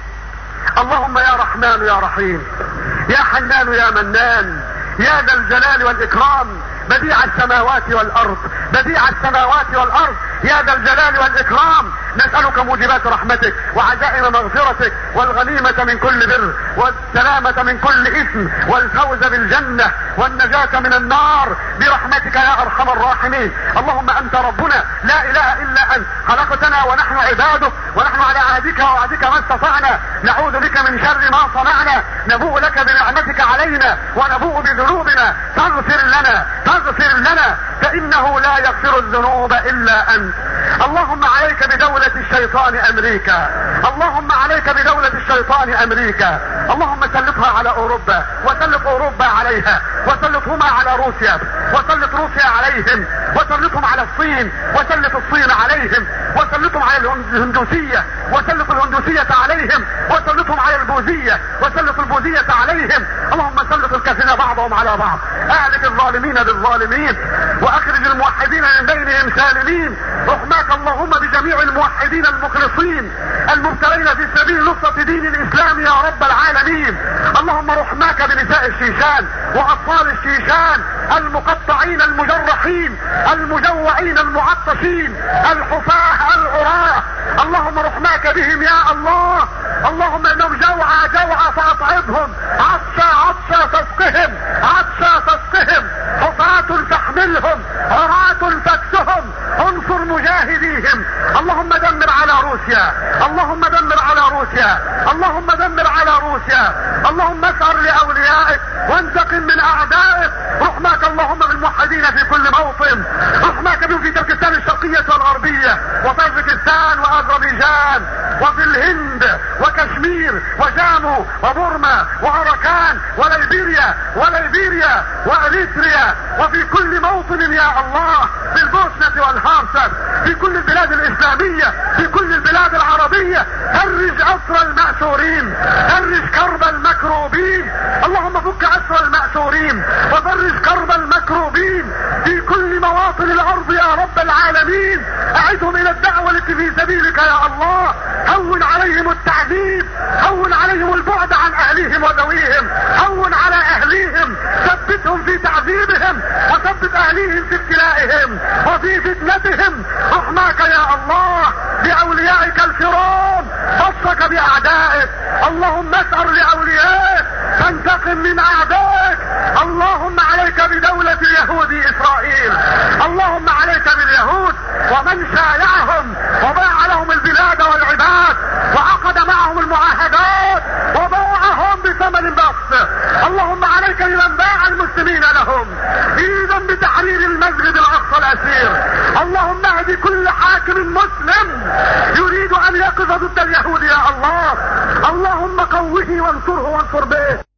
اللهم يا رحمن يا رحيم يا حنان يا منان يا ذا الجلال والاكرام بديع السماوات والارض بديع السماوات والارض يا ذا الجلال والاكرام نسألك موجبات رحمتك وعزائم مغفرتك والغنيمة من كل بر والسلامة من كل اثم والفوز بالجنة والنجاة من النار برحمتك يا ارحم الراحمين اللهم انت ربنا لا اله الا انت خلقتنا ونحن عبادك ونحن على عهدك ووعدك ما استطعنا نعوذ بك من شر ما صنعنا نبوء لك بنعمتك علينا ونبوء بذنوبنا فاغفر لنا فاغفر لنا فانه لا يغفر الذنوب الا انت اللهم عليك بدولة الشيطان امريكا اللهم عليك بدولة الشيطان امريكا اللهم سلطها على اوروبا وسلط اوروبا عليها وسلطهما على روسيا وسلط روسيا عليهم وسلطهم على الصين وسلط الصين عليهم وسلطهم على الهندوسية وسلط الهندوسية عليهم وسلطهم على البوذية وسلط البوذية عليهم اللهم سلط الكافرين بعضهم على بعض اهلك الظالمين بالظالمين واخرج الموحدين من بينهم سالمين رحماك اللهم بجميع الموحدين المخلصين المبتلين في سبيل نصرة دين الاسلام يا رب العالمين اللهم رحماك بنساء الشيشان واطفال الشيشان المقطعين المجرحين المجوعين المعطشين الحفاة العراة اللهم رحماك بهم يا الله اللهم انهم جوعى جوعى فاطعمهم عطشى عطشى تسقهم عطشى تسقهم حفاة تحملهم عراة تكسهم انصر مجاهديهم اللهم دمر على روسيا اللهم دمر على روسيا اللهم دمر على روسيا اللهم اسعر لاوليائك وانتقم من اعدائك رحمك اللهم بالموحدين في كل موطن رحمك بهم في تركستان الشرقية والغربية وطاجكستان واذربيجان وفي الهند وكشمير وجامو وبورما واراكان وليبيريا وليبيريا واليتريا وفي كل موطن يا الله في البوسنة والهارسك في كل البلاد الاسلامية في كل البلاد العربية فرج اسر المأسورين فرج كرب المكروبين اللهم فك اسر المأسورين وفرج كرب المكروبين في كل مواطن الارض يا رب العالمين اعدهم الى الدعوة في سبيلك يا الله هون عليهم التعذيب هون عليهم البعد عن اهليهم وذويهم هون على اهليهم ثبتهم في تعذيبهم وثبت اهليهم في ابتلائهم وفي فتنتهم رحماك يا الله باوليائك الكرام بصك باعدائك اللهم اسعر لاوليائك فانتقم من اعدائك اللهم عليك بدولة يهود اسرائيل اللهم عليك باليهود ومن شايعهم وباع لهم البلاد والعباد وعقد معهم المعاهدات وباعهم بثمن بخس اللهم عليك بمن باع المسلمين لهم ايضا بتحرير المسجد الاقصى الاسير اللهم اهد كل حاكم مسلم يريد ان يقف ضد اليهود يا الله اللهم قوه وانصره وانصر به